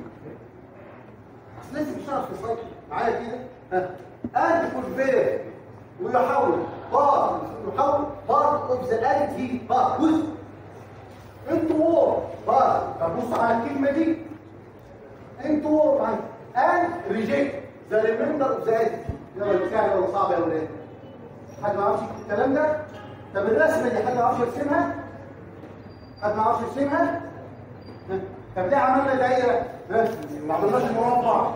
اصل لازم يشتغل في السايكل معايا كده ها انت كونفير ويحول بار يحول بار اوف ذا انتي بار جزء انت وور بار ببص على الكلمه دي انت وور معايا ان ريجكت ذا ريميندر اوف ذا انتي يلا سهل ولا صعب يا ولاد حد ما يعرفش يكتب الكلام ده طب الرسمه دي حد ما يعرفش يرسمها حد ما يعرفش يرسمها ها؟ طب ليه عملنا دايره ها؟ ما عملناش مربع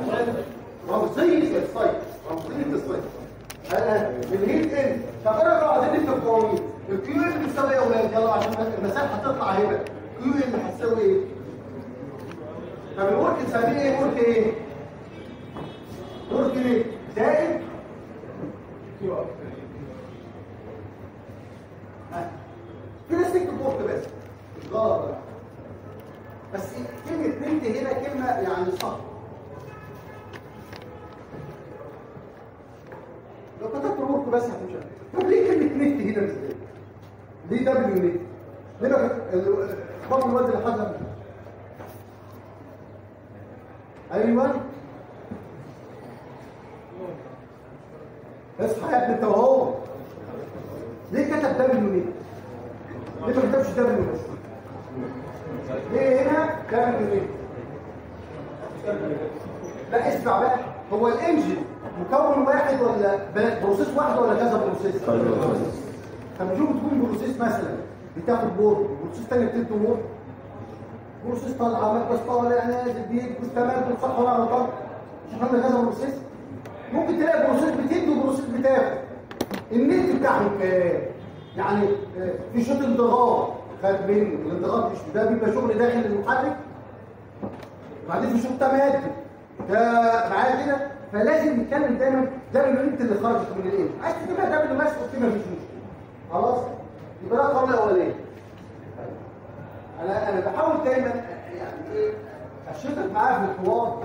رمزيه السايت رمزيه السايت الهيت ان طب انا بقى عايزين نكتب قوانين الكيو ان بتساوي ايه يا اولاد يلا عشان المسافه هتطلع هنا كيو ان هتساوي ايه طب الورك نسميه ايه ورك ايه ورك ايه زائد كلمه بنت هنا كلمه يعني صح لو كتبت روحك بس هتمشي طب ليه كلمه نت هنا بالذات ليه دبليو نت ليه ما كت- ال- خبر الواد اللي حصل ايوه اصحى يا ابني انت وهو ليه كتب دبليو نت ليه ما كتبش دبليو بس ليه هنا دبليو نت لا اسمع بقى هو الانجن مكون واحد ولا بلا- بروسيس واحد ولا كذا بروسيس طب شوف تكون بروسيس مثلا بتاخد بورد بروسيس تاني بتدي بورد بروسيس طالعه مركز طالع نازل بيجي تمام صح ولا غلط مش احنا كذا بروسيس ممكن تلاقي بروسيس بتدي وبروسيس بتاخد النت بتاعهم كام يعني آه، في شوط انضغاط خد منه الانضغاط مش ده بيبقى شغل داخل المحرك وبعدين في شوط تمادي ده معايا كده فلازم نتكلم دايما ده اليونت اللي خرجت من الايه عايز تجيبها ده اللي ماسك كده مفيش مشكله خلاص يبقى ده القرار الاولاني انا انا بحاول دايما يعني ايه اشتغل معاه في الحوار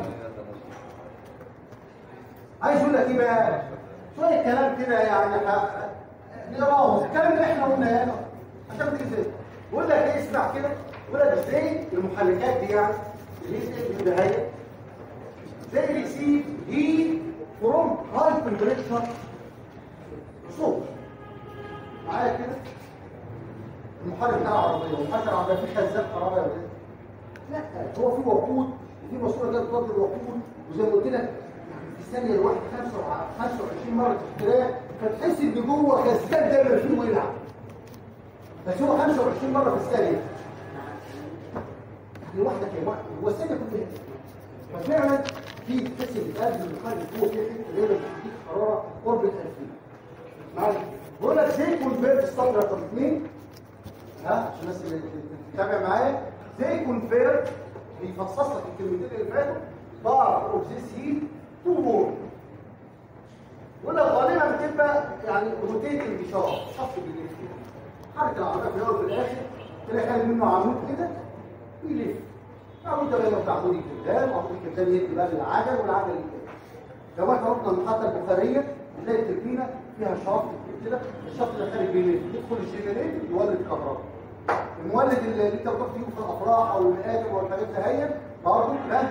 عايز اقول لك ايه بقى شويه كلام كده يعني ح- نقراه الكلام اللي احنا قلناه هنا عشان ما تيجي بقول لك ايه اسمع كده بقول لك ازاي المحركات دي يعني اللي هي في النهايه زي ريسيف هي فروم هاي تمبريتشر صوت معايا كده المحرك بتاع العربيه والمحرك العربيه فيه خزان كهرباء ولا إيه؟ لا هو في وقود وفي ماسوره جايه تفضل الوقود وزي ما قلت لك في الثانيه الواحده 25 مره اختلاف فتحس ان جوه خزان دايما فيه ولع بس هو 25 مره في الثانيه يعني واحده كام واحده هو الثانيه كلها ففعلا في تحس ان القلب المحرك جوه فيه حته دايما بتديك حراره قرب ال 2000 معايا بقول لك زي كونفيرت السطر رقم 2 ها عشان الناس اللي تتابع معايا زي كونفيرت بيفصص لك الكلمتين اللي فاتوا بار اوف ذيس هيت تو وور بقول لك غالبا بتبقى يعني روتيتنج اشاره شخص بيلف حركه العربيه في الاول وفي الاخر تلاقي خارج منه عمود كده يلف عمود ده بقى بتاع عمود الكتاب عمود الكتاب يدي بقى للعجل والعجل يدي لو احنا رحنا المحطه البخاريه نلاقي التربينه فيها شافط كده الشافط ده خارج بيلف يدخل الجنريتور يولد كهرباء المولد اللي انت بتروح تجيبه في الافراح او المآتم والحاجات دي هي برضه ده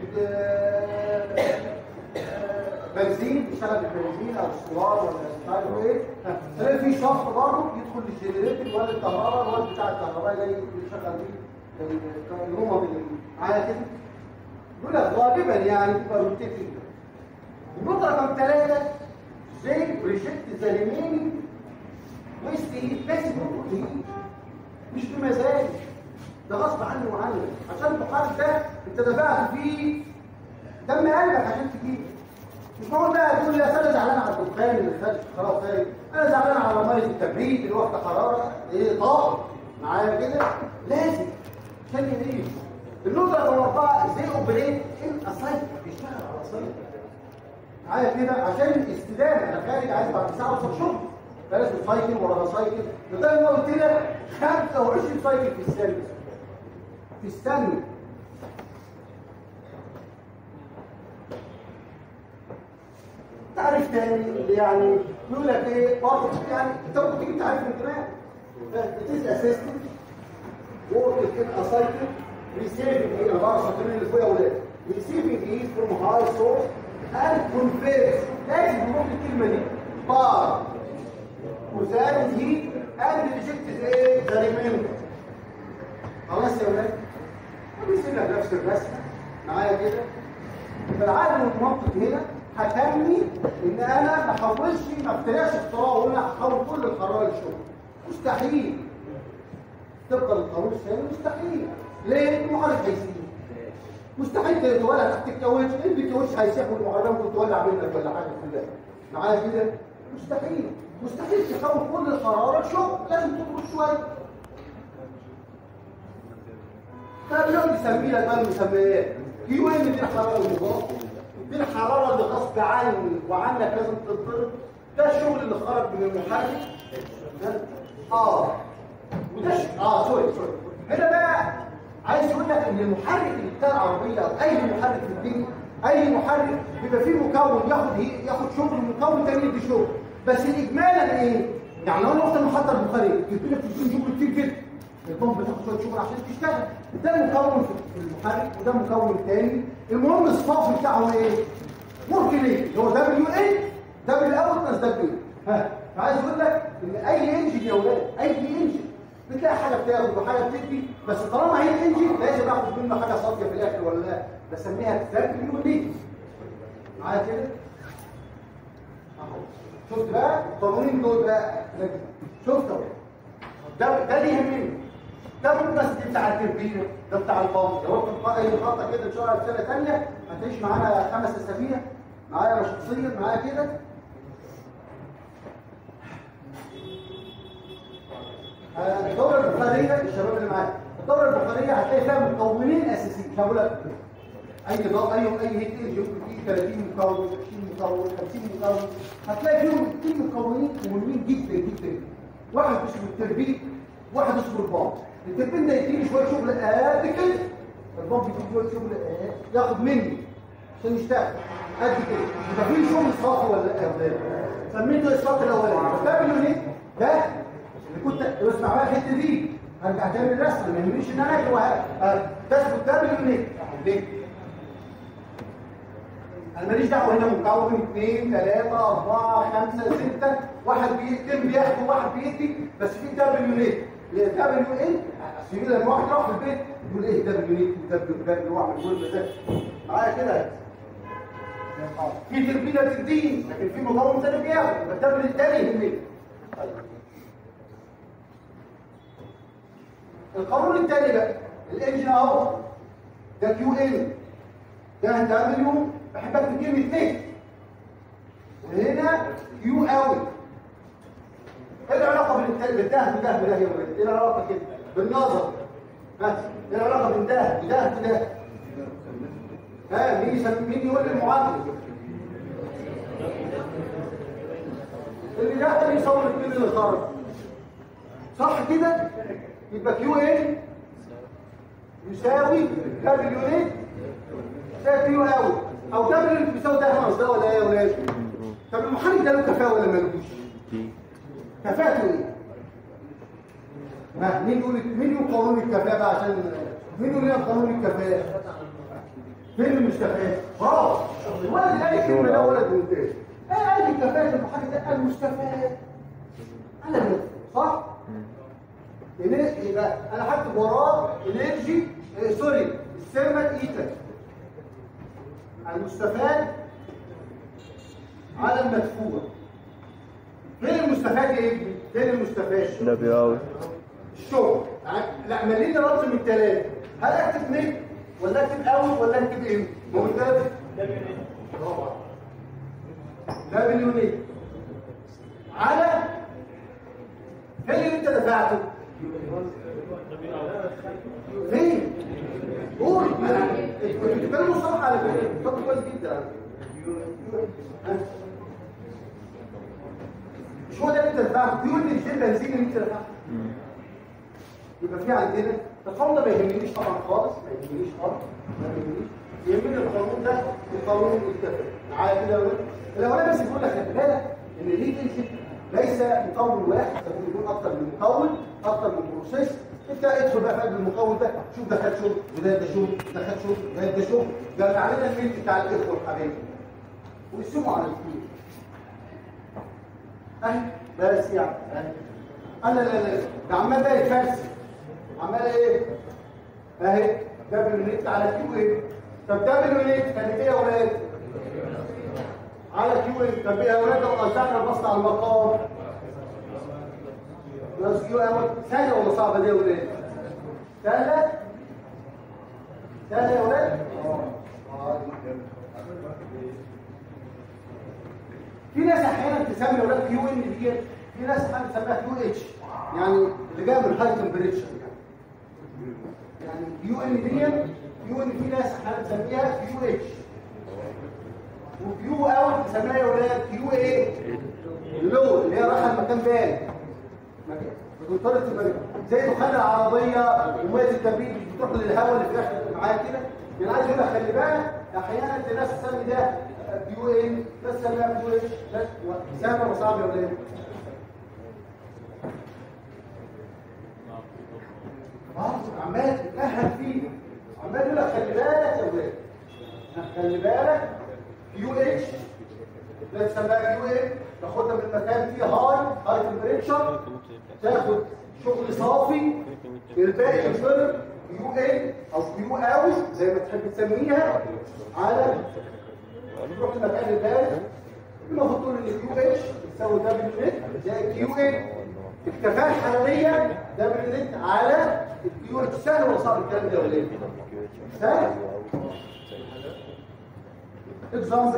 بنزين بيشتغل بالبنزين او السولار ولا مش عارف ايه ها، تلاقي في شافط برضه يدخل للجنريتور يولد كهرباء الولد بتاع الكهرباء جاي يشغل بيه النمط اللي معايا كده يقول لك غالبا يعني تبقى روتيتنج النقطة رقم ثلاثة زي بريجكت ذا ريمينينج ويست ايد لازم يكون ايد مش بمزاج ده غصب عني وعنك عشان المحارب ده انت دفعت فيه دم قلبك عشان تجيبه مش معقول بقى تقول لي أصل انا زعلان على الدخان اللي خارج خلاص خارج انا زعلان على ميه التبريد اللي واخده حراره ايه طاقه معايا كده لازم عشان ايه النقطه رقم اربعه ازاي اوبريت ان اسايت بيشتغل على اسايت معايا كده عشان الاستدامه انا خارج عايز بعد ساعه اوصل شغل لازم سايكل ورا سايكل لغايه ما قلت لك 25 سايكل في الثانيه في الثانيه تعريف تاني يعني يقول لك ايه برضه يعني انت ممكن تجيب تعريف من كمان بتيجي اسيستنت work in a cycle receiving ايه انا بعرف الكلمه اللي فوق يا اولاد receiving heat from high source and converts لازم نروح الكلمه دي بار وزاد هيت and rejected ايه the remainder خلاص يا اولاد بيصير لك نفس الرسمه معايا كده فالعقل والمنطق هنا هتمني ان انا ما احولش ما افتريش اختراع واقول انا هحول كل القرار للشغل مستحيل تفضل القانون الثاني مستحيل ليه المحرك هيسيب مستحيل تولع تحت الكاوتش ايه الكاوتش هيسيح والمحرك ممكن تولع منك ولا حاجه كلها معايا كده مستحيل مستحيل تحول كل القرارات شغل لازم تخرج شويه فبيقعد يسمي لك بقى المسميات كيو ان دي الحراره المضافه دي الحراره اللي غصب عني وعنك لازم تتضرب ده الشغل اللي خرج من المحرك اه وده ش... اه سوري سوري هنا بقى عايز يقول لك ان المحرك اللي بتاع العربيه او اي محرك في الدنيا اي محرك بيبقى فيه مكون ياخد ياخد شغل مكون تاني يدي شغل بس الاجمالا ايه؟ يعني لو انا رحت المحطه البخاريه جبت لك تديني شغل كتير جدا البomb بتاخد شويه شغل عشان تشتغل ده مكون في المحرك وده مكون تاني المهم الصافي بتاعه ايه؟ ورك ليه؟ هو دبليو اي دبليو الاول بلس دبليو ها فعايز اقول لك ان اي انجن يا اولاد اي انجن بتلاقي حاجه بتاخد وحاجه بتدي بس طالما هي الانجن لازم اخد منه حاجه صافيه في الاخر ولا لا بسميها دبليو ليه معايا كده اهو شفت بقى القانونين دول بقى شفت اهو ده ده اللي يهمني ده بس دي بتاع التربيه ده بتاع البامب لو انت بقى اي خطه كده ان شاء الله في سنه ثانيه هتعيش معانا خمس اسابيع معايا انا شخصيا معايا كده آه، الدوره البخاريه الشباب اللي معايا الدوره البخاريه هتلاقي فيها مكونين اساسيين مش هقول لك اي دور اي اي هيت انجن يمكن فيه 30 مكون 20 مكون 50 مكون هتلاقي فيهم اثنين مكونين مهمين جدا جدا واحد اسمه التربيت واحد اسمه البامب التربين ده يديني شويه شغل قد كده البامب يديني شويه شغل قد ياخد مني عشان يشتغل قد كده يبقى في شغل صافي ولا لا يا ولاد سميته الصف الاولاني ده باليونيت ده اللي كنت اسمع بقى الحته دي هرجع تاني الرسم ما يهمنيش ان انا اكتب ده اسمه ده باليونيت ليه؟ انا ماليش دعوه هنا مكون 2 3 4 5 6 واحد بيكتب بياخد وواحد بيدي بس في دبليو نت دبليو ايه اصل لما واحد راح في البيت يقول ايه دبليو نت ودبليو دبليو واعمل كل ده معايا كده في تربيله تدين لكن في مكون ثاني بياخد يبقى الدبليو الثاني يهمني القانون الثاني بقى الانجن اهو ده كيو ان ده دبليو بحب اكتب كلمه نت وهنا كيو اوت ايه العلاقه بين التاني بالده وده بده يا ولاد ايه العلاقه كده بالنظر ها ايه العلاقه بين ده وده وده ها مين يسمي مين يقول لي المعادله اللي ده اللي يصور الاثنين اللي خرج صح كده يبقى كيو ان يساوي دبليو نت ده كيو اوت او دبليو بيساوي ده ناقص ده ولا ايه يا ولاد طب المحرك ده له كفاءه ولا مالوش كفاءته ايه ها مين يقول مين يقول قانون الكفاءه بقى عشان مين يقول لنا قانون الكفاءه فين المستفاد اه الولد قال الكلمه ده ولد ممتاز ايه قال لي كفاءه المحرك ده المستفاد انا مفهم صح إن- يبقى انا هكتب وراه انرجي سوري الثيرمال ايتر المستفاد على المدفوع فين المستفاد يا ابني فين المستفاد دبليو اوت الشغل لا مليني رمز من الثلاثه هل اكتب نت ولا اكتب اوت ولا اكتب ايه ما هو الثلاثه برافو عليك. دبليو نت على فين اللي انت دفعته فين قول انا كنت بتكلم صح على فكره طب كويس جدا ها؟ مش هو ده اللي انت دفعته بيقول لي الشيء بنزين اللي انت دفعته يبقى في عندنا القانون ده ما يهمنيش طبعا خالص ما يهمنيش خالص ما يهمنيش يهمني القانون ده القانون الكافي معايا كده يا ولاد الاولاني بس بيقول لك خلي بالك ان ليه تمشي ليس مكون واحد ممكن يكون اكتر من مكون اكتر من بروسيس انت ادخل بقى في قلب المكون ده شوف ده خد شغل وده ده شغل ده خد شغل ده ده شغل ده علينا الميل بتاع الاخوه الحبايب ويسموا على الاثنين اهي بس يعني اهي لا لا لا ده عمال ده يتفلسف عمال ايه اهي دبليو نت على كيو ايه طب دبليو نت كانت ايه يا ولاد على كيو ايه طب ايه يا ولاد لو قطعنا البسط على المقام بلس كيو اول سهله ولا صعبه دي يا ولاد سهله سهله يا ولاد اه في ناس احيانا تسمي يا ولاد كيو ان دي في ناس احيانا تسميها كيو اتش يعني اللي جايه من هاي تمبريتشر يعني يعني كيو ان دي كيو ان في ناس احيانا تسميها كيو اتش وكيو اوت تسميها يا ولاد كيو ايه لو اللي هي رايحه المكان بارد بتضطر تبقى زي دخان العربيه وميه التبريد مش بتروح للهواء اللي في الاخر معايا كده يعني عايز اقول لك خلي بالك احيانا الناس تسمي ده بيو ان ناس تسميها بيو اتش ناس سهله وصعبه يا ولاد اه عمال تتاهل فيه عمال يقول لك خلي بالك يا ولاد خلي بالك كيو اتش ده تسميها كيو اتش تاخدها من مكان فيه هاي هاي تمبريتشر تاخد شغل صافي الباقي ينضرب كيو ان او كيو اوت زي ما تحب تسميها على تروح المكان البارد المفروض تقول ان كيو اتش بتساوي دبليو نت زائد كيو ان الكفاءه الحراريه دبليو نت على الكيو اتش سهل ولا صعب الكلام ده ولا ايه؟ سهل اكزامبل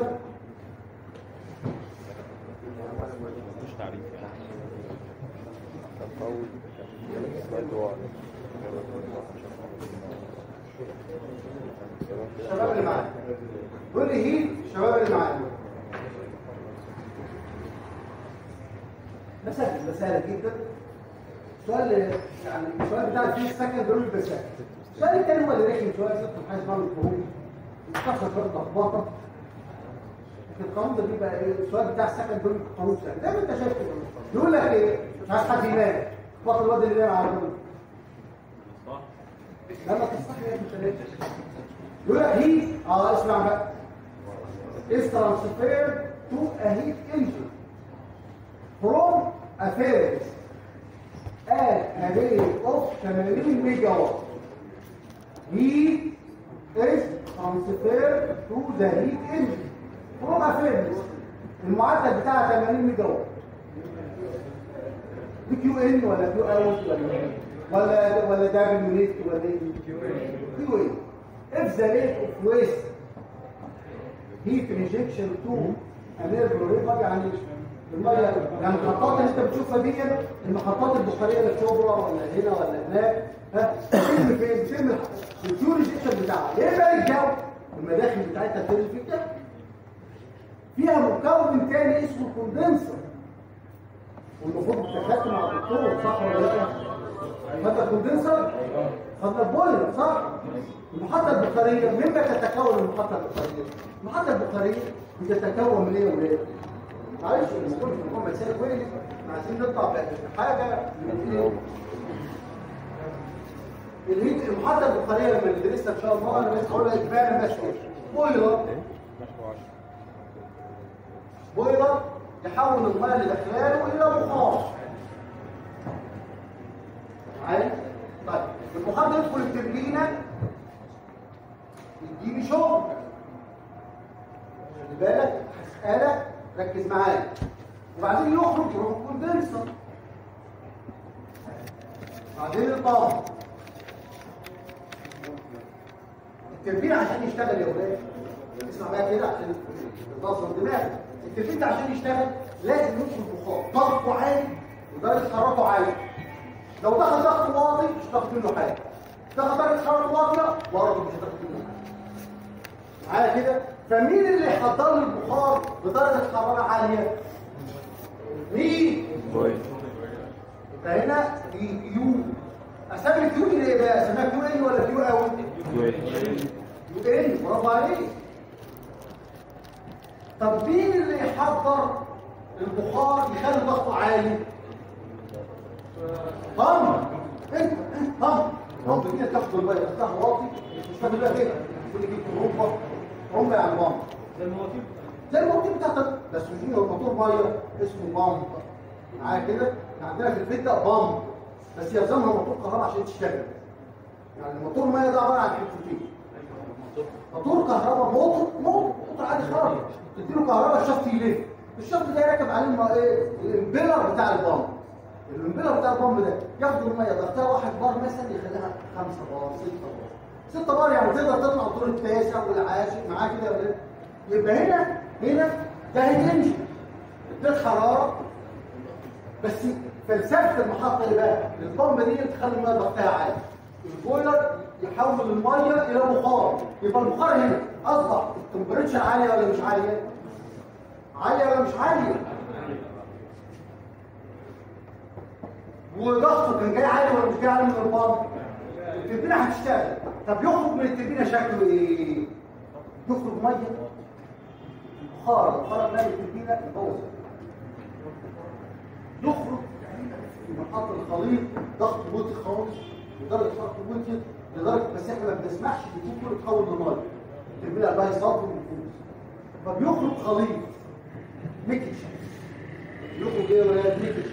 مش تعريف يعني تفاوض موضوع الشباب اللي معايا قول لي هي الشباب اللي معايا مسألة مسألة جدا سؤال يعني السؤال بتاع الفيس سكند دول بس السؤال التاني هو اللي رخم شويه ست حاجه اسمها الفهوم مستخسر شويه لخبطه لكن القانون ده بيبقى ايه السؤال بتاع السكند دول قانون سهل زي ما انت شايف كده يقول لك ايه مش عايز حد ينام بطل الواد اللي نام على طول لما تصحي يا ابني ثلاثة يقول لك هي اه اسمع بقى is transferred to a heat engine from a furnace at a rate of 80 megawatt. Heat is transferred to the heat engine from a furnace. المعدل بتاعها 80 ميجا وات. دي كيو ان ولا كيو اوت ولا ولا ولا دبليو نت ولا ايه؟ كيو ان. If the rate of waste heat rejection to an air proliferator يعني الميه يعني المحطات اللي انت بتشوفها دي المحطات البخاريه اللي في شبرا ولا هنا ولا هناك ها بتتم فين؟ بتتم الفيول ريجكشن بتاعها ايه بقى الجو؟ المداخل بتاعتها بتنزل في الجو فيها مكون تاني اسمه كوندنسر والمفروض اتفقت مع الدكتور صح ولا لا؟ خدنا كوندنسر خدنا بويلر صح؟ المحطة البخارية مما تتكون المحطة البخارية؟ المحطة البخارية بتتكون من ايه ومن ايه؟ معلش المفروض في المقام مسائل كويس احنا عايزين نطلع بحاجة من ايه؟ الهيت المحطة البخارية لما ندرسها ان شاء الله انا بس هقول لك اجمالا ماشي بويلر بويلر يحول الماء اللي داخلاله الى بخار معايا طيب البخار ده يدخل التربينه يديني شغل خلي بالك هسألك ركز معايا وبعدين يخرج يروح الكوندنسر بعدين الطاقه التربين عشان يشتغل يا ولاد اسمع بقى كده عشان تنظم دماغك التربين ده عشان يشتغل لازم يدخل بخار ضغطه عالي ودرجه حرارته عاليه لو دخل ضغط واطي مش هتاخد منه حاجه دخل درجه حراره واطيه برضه مش هتاخد منه حاجه معايا كده فمين اللي يحضر لي البخار بدرجه حراره عاليه مين فهنا دي كيو اسامي الكيو دي ايه بقى اسمها كيو ان ولا كيو اوت كيو ان برافو عليك طب مين اللي يحضر البخار يخلي ضغطه عالي هم انت هم هم دي تاخد الميه تفتح واطي مش فاهم بقى كده يقول لك اوروبا اوروبا يعني بامب زي المواتير زي الموتور بتاعتك بس مش هو موتور ميه اسمه بامب معايا كده عندنا في البيت ده بامب بس يلزمها موتور كهرباء عشان تشتغل يعني موتور ميه ده عباره عن حتتين موتور كهرباء موتور موتور موتور عادي خالص تديله كهرباء الشفط يلف الشفط ده راكب عليه الم- ايه الامبيلر بتاع البامب الامبيلر بتاع البامب ده ياخد الميه ضغطها واحد بار مثلا يخليها خمسة بار ستة بار ستة بار يعني تقدر تطلع الدور التاسع والعاشر معاه كده ولا إيه؟ يبقى هنا هنا ده هينجي اديت حراره بس فلسفه المحطه ايه بقى البامب دي تخلي الميه ضغطها عالي البويلر يحول الميه الى بخار يبقى البخار هنا اصبح التمبريتشر عاليه ولا مش عاليه عاليه ولا مش عاليه وضغطه كان جاي عالي ولا مش جاي عالي من البامب التربينه هتشتغل طب يخرج من التربينه شكله ايه يخرج ميه بخار لو خرج ميه من التربينه يبوظ يخرج في محطه الخليط ضغط بوتي خالص لدرجه ضغط بوتي لدرجه بس احنا ما بنسمحش يكون كله تحول لميه التربينه بقى يصاب ونفوذ فبيخرج خليط ميكش يخرج ايه يا ولاد ميكش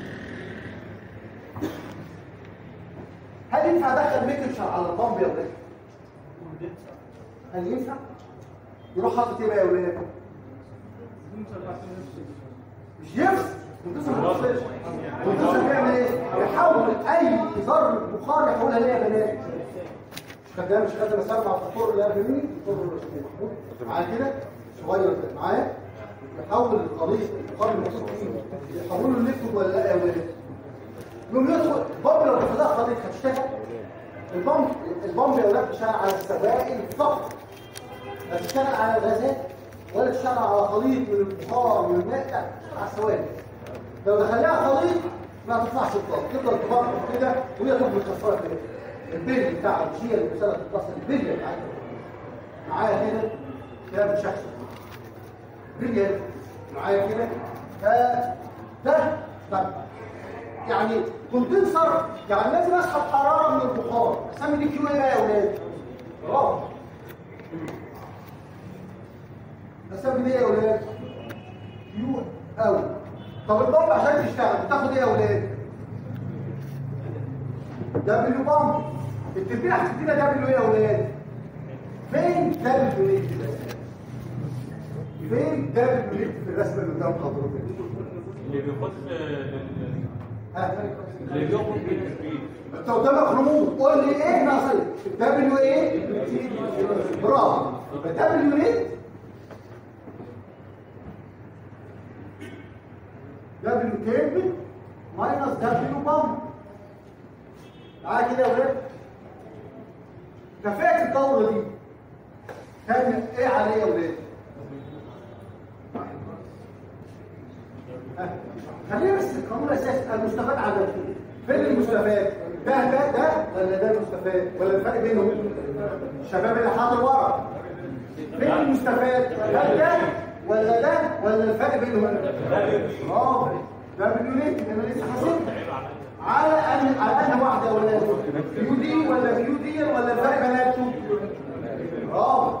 هل ينفع ادخل ميكش على البامب يا ولاد هل ينفع يروح حاطط ايه بقى يا ولاد مش يفصل كنتوسر ما بيفصلش كنتوسر بيعمل ايه يحول اي ذره بخار يحولها ليه يا بنات مش خدام مش خدام اسمع في الطرق اللي قبل مني الطرق محمود معايا كده صغير كده معايا يحول الخليط البخار اللي محطوط فيه يحوله لليكويد ولا لا يا ولاد يوم يدخل بامب لو دخلها خليط هتشتغل البامب البامب يا ولاد بتشتغل على السوائل فقط لا تشتغل على الغازات ولا تشتغل على خليط من البخار من الماء لا تشتغل على السوائل لو دخلناها خليط ما تطلعش الطاقه تفضل تبقى كده وهي تفضل مكسره كده البلي بتاع الشيء اللي بتسال تتصل البلي بتاعتها معايا كده كده مش هيحصل بلي معايا كده فده طب يعني كوندنسر يعني لازم اسحب حراره من البخار اسمي دي كيو ايه بقى يا اولاد برافو اسمي دي ايه يا اولاد كيو او طب البامب عشان تشتغل بتاخد ايه يا اولاد دبليو بامب التربينه هتدينا دبليو ايه يا اولاد فين دبليو نيت فين دبليو نيت في الرسمه اللي قدام حضرتك اللي بيخش ها اللي بيخرج من السبيد انت قدامك رموز قول لي ايه ناقص دبليو ايه برافو دبليو نيت دبليو كيرف ماينس دبليو بامب معايا كده يا ولاد كفاءة الدورة دي كان ايه عليا يا ولاد ها، خلينا بس القانون الاساسي المستفاد على فين المستفاد ده ده ده ولا ده المستفاد ولا الفرق بينهم الشباب اللي حاضر ورا فين المستفاد هل ده ولا ده ولا الفرق بينهم اه ده باليونيت انا لسه حاسب على ان على ان واحده ولا بيو دي ولا بيو دي ولا الفرق بيناتهم اه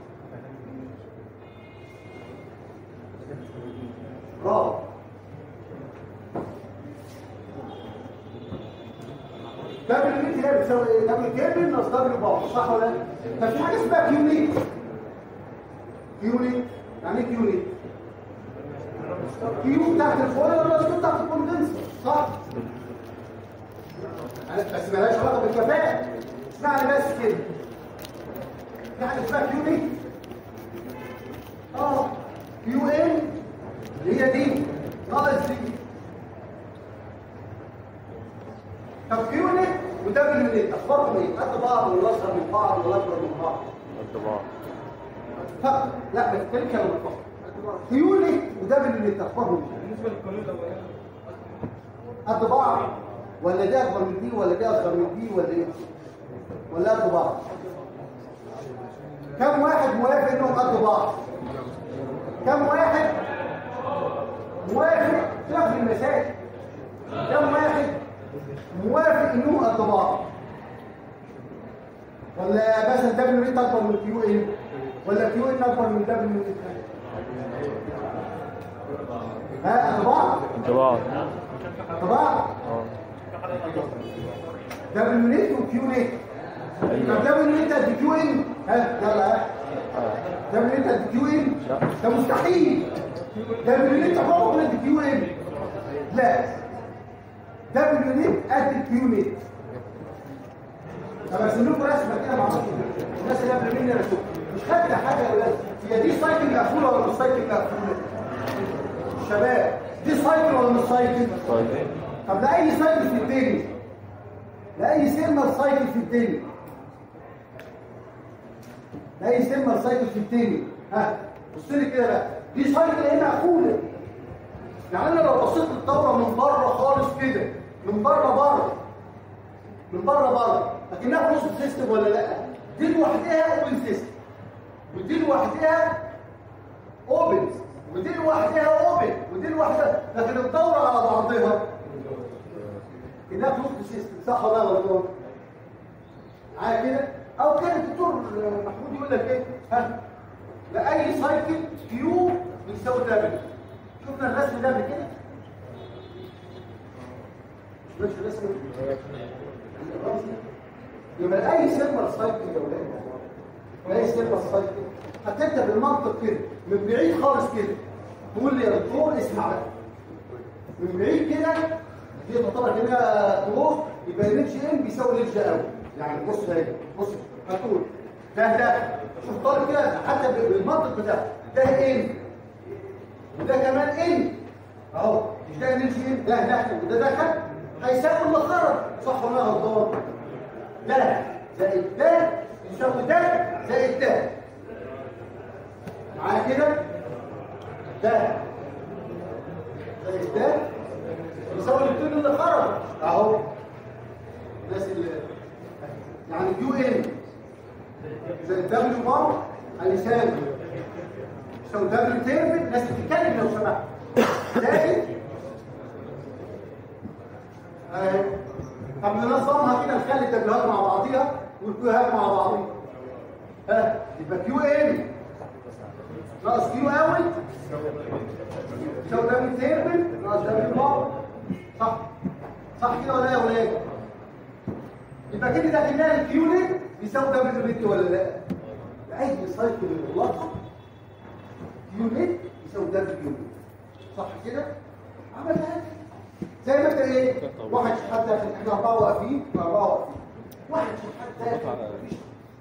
برافو دبليو نيت هي بتساوي ايه؟ دبليو كيربل ناقص دبليو باور صح ولا لا؟ طب في حاجه اسمها كيو نيت كيو نيت يعني ايه كيو نيت؟ كيو بتاعت الفويل ولا كيو بتاعت الكوندنسر صح؟ يعني بس مالهاش علاقه بالكفاءه اسمعني بس كده في حاجه اسمها كيو نيت اه كيو ان اللي هي دي ناقص دي طب كيو نت ودبليو نت اخبارهم ايه؟ قد بعض ولا اصغر من بعض ولا اكبر من بعض؟ الطباع فقط لا بتتكلم كلام فقط كيو نت ودبليو نت اخبارهم ايه؟ بالنسبه للقانون الاولاني قد بعض ولا دي اكبر من دي ولا دي اصغر من دي ولا ايه؟ ولا قد بعض؟ كم واحد موافق انهم قد بعض؟ كم واحد موافق تاخد المسائل كم واحد موافق انهم قد بعض ولا مثلا دبليو نت اكبر من كيو ان ولا كيو ان اكبر من دبليو نت ها قد بعض انطباع قد بعض اه دبليو نت وكيو نت طب دبليو نت قد كيو ان ها يلا ها دبليو نت قد كيو ان ده مستحيل دبليو نت عمره قد كيو ان لا دبليو نت قد كيو نت طب ارسم لكم رسمه كده مع بعض الناس اللي قبل مني رسموا مش خدت حاجه يا ولاد هي دي سايكل مقفوله ولا مش سايكل مقفوله الشباب دي سايكل ولا مش سايكل طيب طب ده اي سايكل في الدنيا ده اي سيمر سايكل في الدنيا ده اي سيمر سايكل في الدنيا ها بص لي كده بقى دي سايكل ايه مقفوله يعني انا لو بصيت للدوره من بره خالص كده من بره بره من بره بره لكنها كلوز سيستم ولا لا دي لوحدها اوبن سيستم ودي لوحدها اوبن ودي لوحدها اوبن ودي لوحدها لكن الدوره على بعضها انها كلوز سيستم صح ولا غلطان معايا كده او كان الدكتور محمود يقول لك ايه ها لاي سايكل كيو بيساوي دبليو شفنا الرسم ده قبل كده مش الرسم يبقى اي سيرفر سايكل يا ولاد اي سيرفر سايكل هتبدا بالمنطق كده من بعيد خالص كده تقول لي يا دكتور اسمع بقى من بعيد كده دي تعتبر هنا كلوز يبقى الاتش ام بيساوي الاتش اوت يعني بص هنا بص هتقول ده ده شوف طالب كده حتى بالمنطق بتاعه ده ان وده كمان ان اهو مش ده الاتش ام ده دخل وده دخل هيساوي اللي خرج صح ولا انا غلطان ده زائد ده يساوي ده زائد ده معايا كده ده زائد ده يساوي الاثنين اللي خرج اهو الناس اللي يعني يو ان زائد دبليو بار هيساوي يساوي دبليو تيربل الناس بتتكلم لو سمحت زائد اهي طب ننظمها كده نخلي التبليغات مع بعضيها والكيوهات مع بعضيها ها يبقى كيو ان ناقص كيو اوت يساوي دبليو تيربل ناقص دبليو بار صح صح كده ولا يا ولاد يبقى كده ده كده الكيونت بيساوي دبليو نت ولا لا اي سايكل مطلقه كيونت يساوي دبليو نت صح كده عملها زي ما انت ايه واحد شحات داخل احنا اربعه واقفين واربعه واقفين واحد شحات داخل مفيش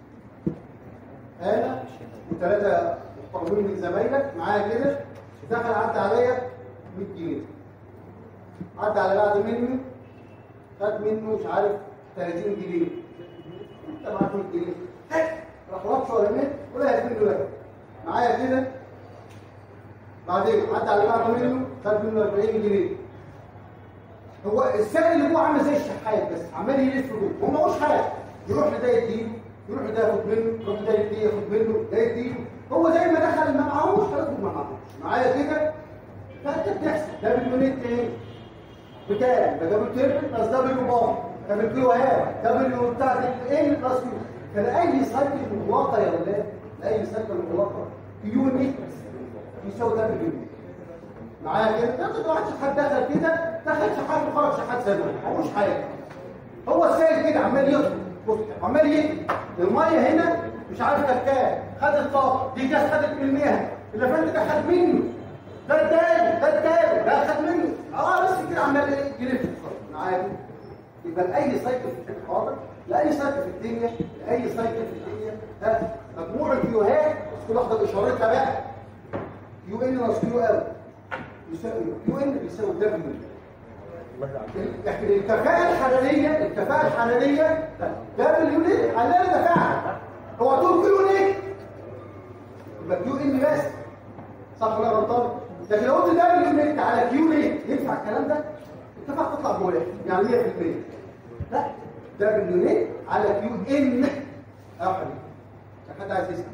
انا وثلاثه محترمين من زمايلك معايا كده دخل عدى عليا 100 جنيه عدى على بعد مني خد منه مش عارف 30 جنيه انت معاك 100 جنيه هات راح ربش ولا مين ولا هات منه لك معايا كده بعدين عدى على بعد منه خد منه 40 جنيه هو السائل اللي هو عامل زي الشحات بس عمال يلف جوه هو ماهوش حاجه يروح لده يديله يروح لده ياخد منه يروح لده يديه ياخد منه ده يديله هو زي ما دخل ما معهوش هياخد ما معهوش معايا كده فانت بتحسب ده باليونت ايه بكام ده دبل تيربل بلس دبليو بار ده بالكيلو هاب دبليو بتاعت الان بلس كيو فلاي سايكل مغلقه يا ولاد لاي سايكل مغلقه يونت يساوي دبليو معايا كده تاخد واحد شحات دخل كده دخل شحات وخرج شحات زمان ملوش حاجه هو السائل كده عمال يطلع بص عمال يجري الميه هنا مش عارف كانت كام خدت طاقه دي جت خدت من المياه اللي فات ده خد منه ده التاني ده التاني ده خد منه اه بس كده عمال ايه يلف معايا كده يبقى لاي سايكل في الحاضر لاي سايكل في الدنيا لاي سايكل في الدنيا ها مجموع الكيوهات بس كل واحده باشارتها بقى يو ان ناقص كيو اوت يساوي يو ان بيساوي دبليو لكن الكفاءة الحرارية الكفاءة الحرارية دبليو نت على دفعها هو طول كيلو نت يبقى كيو ان بس صح ولا غلطان لكن لو قلت دبليو نت على كيو نت ينفع الكلام ده الكفاءة تطلع جوه يعني 100% لا دبليو نت على كيو ان اه حبيبي حد عايز يسمع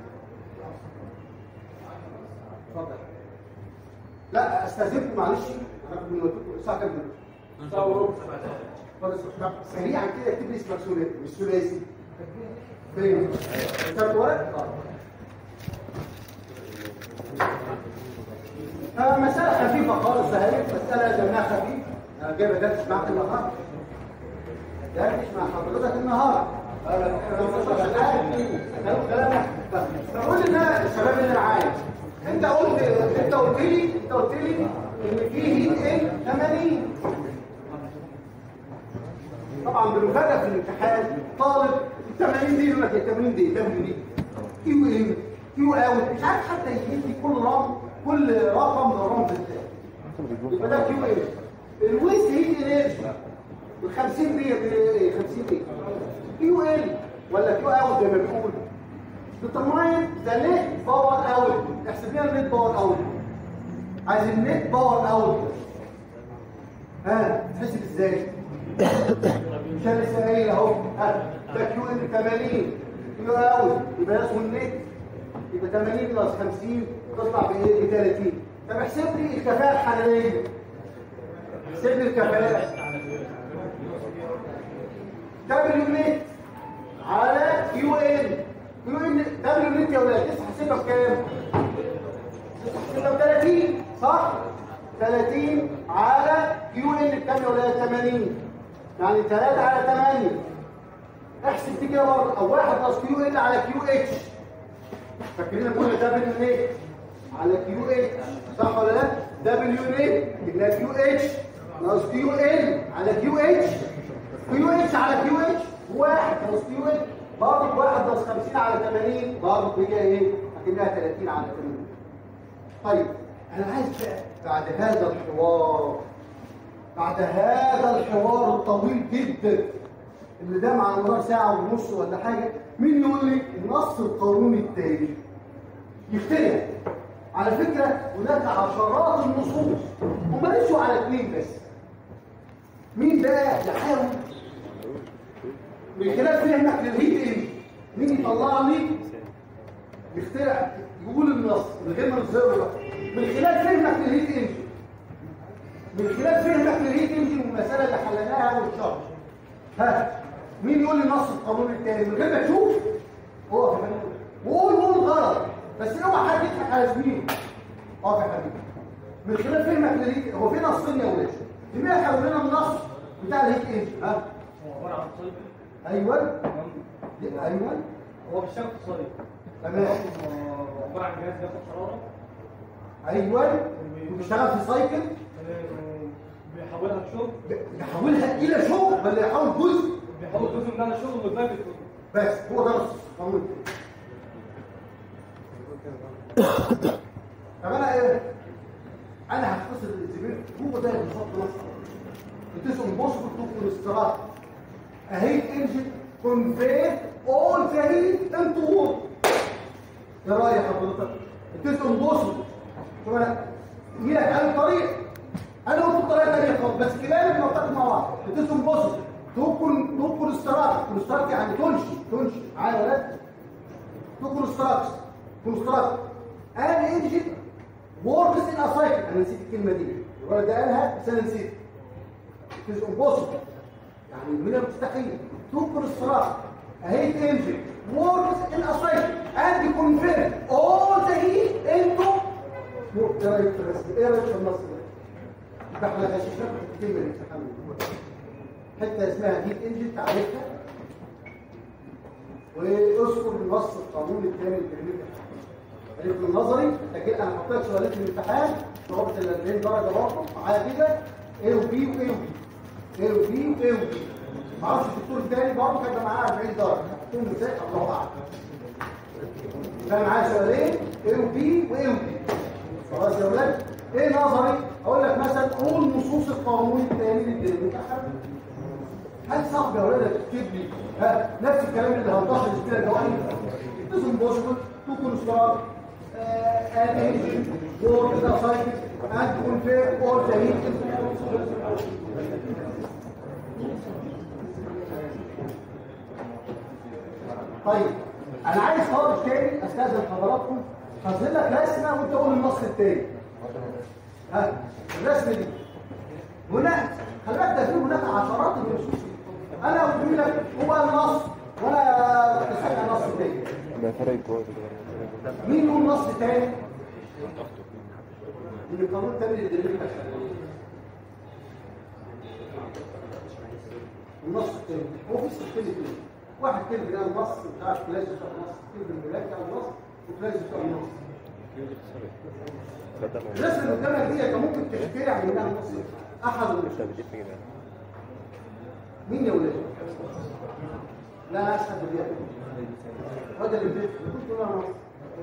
اتفضل لا استاذنكم معلش انا كنت بقول لكم الساعه كام دلوقتي سريعا كده اكتب لي اسمك ثلاثي مش ثلاثي فين كتبت ورق اه مسألة خفيفة خالص اهي مسألة دمها خفيف انا جاي بدردش معاك النهارده دردش مع حضرتك النهارده فقول لنا الشباب اللي معايا انت قلت انت قلت لي انت قلت لي ان فيه ايه 80 طبعا بالمفاجاه في الامتحان طالب ال 80 دي يقول لك ال 80 دي دبليو دي كيو ايه كيو اوت مش عارف حتى يدي كل رقم كل رقم بالرمز بتاعه يبقى ده كيو ايه الويست هيت انرجي ال 50 دي ايه 50 دي كيو ال ولا كيو اوت زي ما بيقول determine the net power output احسب لنا النت باور output عايز النت باور output ها تحسب ازاي مش انا لسه قايل اهو ها، ده كيو ان 80 كيلو قوي يبقى ده اسمه النت يبقى 80 بلس 50 تطلع بايه ب 30 طب احسب لي الكفاءه الحراريه احسب لي الكفاءه دبليو نت على كيو ان كيو ان دبليو نت يا ولاد لسه حاسبها بكام؟ لسه حاسبها ب 30 صح؟ 30 على كيو ان بكام يا ولاد 80 يعني 3 على 8 احسب دي كده برضه او 1 بلس كيو ان على كيو اتش فاكرين كل دبليو نت على كيو اتش صح ولا لا؟ دبليو نت يبقى كيو اتش ناقص كيو ان على كيو اتش كيو اتش على كيو اتش واحد بلس كيو اتش برضه واحد بلس 50 على 80 برضه بيجي ايه؟ اكنها 30 على 80 طيب انا عايز بقى بعد هذا الحوار بعد هذا الحوار الطويل جدا اللي دام على مدار ساعة ونص ولا حاجة مين يقول لي النص القانوني التاني يختلف على فكرة هناك عشرات النصوص وماليش على اثنين بس مين بقى يحاول من خلال فهمك للهيت انجن مين يطلع لي يخترع يقول النص من غير ما نظهره بقى من خلال فهمك للهيت انجن من خلال فهمك للهيت انجن والمساله اللي حليناها اول شهر ها مين يقول لي نص القانون التاني من غير ما تشوف هو في حبيبي وقول قول غلط بس اوعى حد يضحك على زميله اه يا حبيبي من خلال فهمك للهيت هو في نصين يا ولاد لماذا حولنا النص بتاع الهيت انجن ها هو عباره عن صيد ايوه ايوه هو بيشتغل في صيد تمام عباره عن جهاز بياخد حراره ايوه بيشتغل في سايكل آه، بيحولها لشغل يحولها الى شغل ولا يحول جزء بيحول جزء منها لشغل والباقي بيتركه. بس هو ده نص القانون طب انا ايه انا هختصر الزميل هو ده بالظبط نص It is impossible to construct a heat engine convey all the heat into water. ايه رايك حضرتك؟ It is impossible. شوف انا يجي لك اي طريق انا قلت بطريقه ثانيه خالص بس كلامي بنطق مع بعض It is impossible. تكون تكون استراك كونستراكت يعني تنشي تنشي معايا يا ولاد تكون كونستراكت كونستراكت ان انجن وركس ان اسايكل انا نسيت الكلمه دي الولد ده قالها بس انا نسيت It is impossible يعني من المستحيل تكون استراك a heat engine works in a cycle and convert all the heat into ايه رايك في الرسم ايه رايك في النص ده يبقى احنا غششنا الكلمه دي تحمل حته اسمها هيت انجن تعرفها واذكر النص القانوني الثاني الجميل عرفت النظري لكن انا حطيت سؤالين في الامتحان ضربت ال 40 درجه برضه معايا كده ايه وبي وايه وبي ايه وبي وايه وبي ما اعرفش الدكتور الثاني برضه كان معاه 40 درجه حطيتهم ازاي الله اعلم كان معايا سؤالين ايه وبي وايه وبي خلاص يا ولاد ايه نظري اقول لك مثلا قول نصوص القانون الثاني للديناميكا هل صعب يا ولاد تكتب لي ها نفس الكلام اللي هنضحي كده الجوانب لازم بوسبل تكون ستار ان انجن وور كده سايكل اند كونفير اور ذا طيب انا عايز خالص تاني استاذن حضراتكم هظهر لك رسمه وانت قول النص التاني ها الرسمه دي هنا خلي بالك ده في هناك عشرات النصوص انا قلت لك هو النص ولا تسمع النص التاني ما فرق كويس كده مين يقول نص تاني من القانون التاني للدليل النص التاني هو في صفتين كده واحد كلمه ده النص مش عارف كلاش بتاع النص كلمه الملاك بتاع النص وكلاش بتاع النص الرسمه اللي قدامك دي كان ممكن تخترع منها النص احد النصوص مين يا ولاد لا انا اشهد بالله هذا اللي بديت كنت انا نص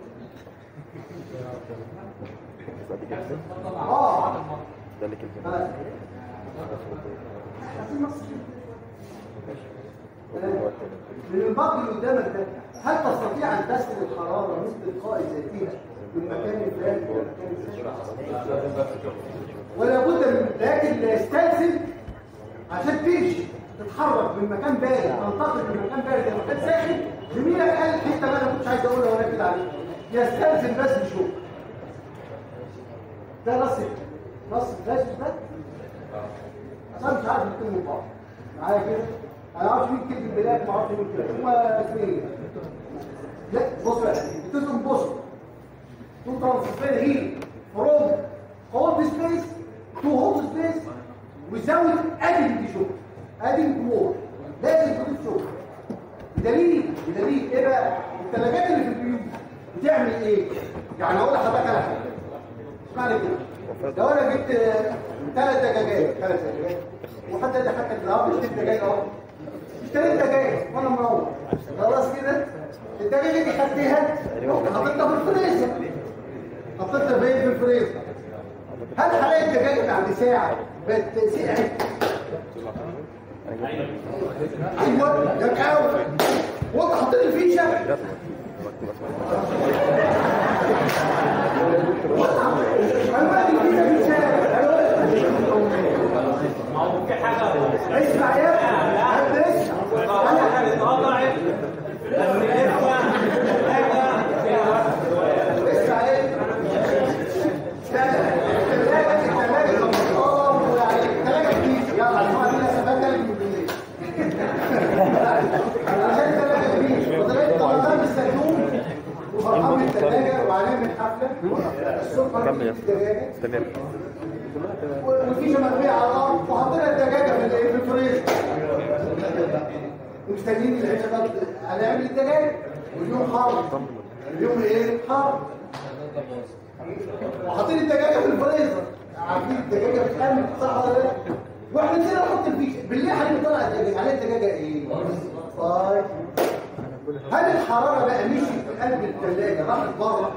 اه ده اللي كده آه. في نص. من البعض اللي قدامك ده هل تستطيع ان تسكن الحراره مثل تلقاء ذاتها من مكان فلاني الى مكان ثاني ولا بد من لكن لا يستلزم عشان تمشي تتحرك من مكان بارد تنتقل من مكان بارد لمكان ساخن زميلك قال الحته اللي انا كنتش عايز اقولها وانا كده عليها يستلزم بس بشوك ده نص نص فلاش ده انا مش عارف الكلمه بعض معايا كده انا عارف مين كلمه بلاد ما اعرفش مين كده هو اسمين لا بص بقى بتزم بص تو ترانسفير هيل فروم هولد سبيس تو هولد سبيس وزود ادنج شوك ادنج مور لازم تضيف شوك بدليل بدليل ايه بقى الثلاجات اللي في البيوت بتعمل ايه يعني اقول لحضرتك على حاجه اسمعني كده لو انا جبت ثلاث دجاجات ثلاث دجاجات وحتى ده حتى النهارده اشتريت دجاجه اهو اشتريت دجاجه وانا مروح خلاص كده الدجاجه دي خدتها حطيتها في الفريزر حطيتها فين في الفريزر هل هلاقي الدجاجه بعد ساعه بقت سقعت ايوه ده قوي وانت حطيت الفيشه انا الفيشه في الشارع ما هو في حاجه اسمع يا ابني اسمع في حاجه اتقطعت لما يرفع حاجه فيها اسمع ايه الثلاجه الثلاجه الله يعني الثلاجه كتير يلا اسمع دي لسه بتكلم من بالليل عشان الثلاجه كتير وطلعت طبعا السجون وفرحان من الثلاجه وعليها حفله الصبح كمل يا الدجاجه استمر والفيشه مرميه على الارض وحطينا الدجاجه في الايه في الفريزر ومستنيين العيشه بقى هنعمل الدجاجه واليوم حر اليوم ايه حر وحاطين الدجاجه في الفريزر عارفين الدجاجه بتعمل صح ولا لا واحنا نسينا نحط الفيشه بالليل هنطلع الدجاجه عليها الدجاجه ايه طيب هل الحراره بقى مشيت في قلب الثلاجه راحت بره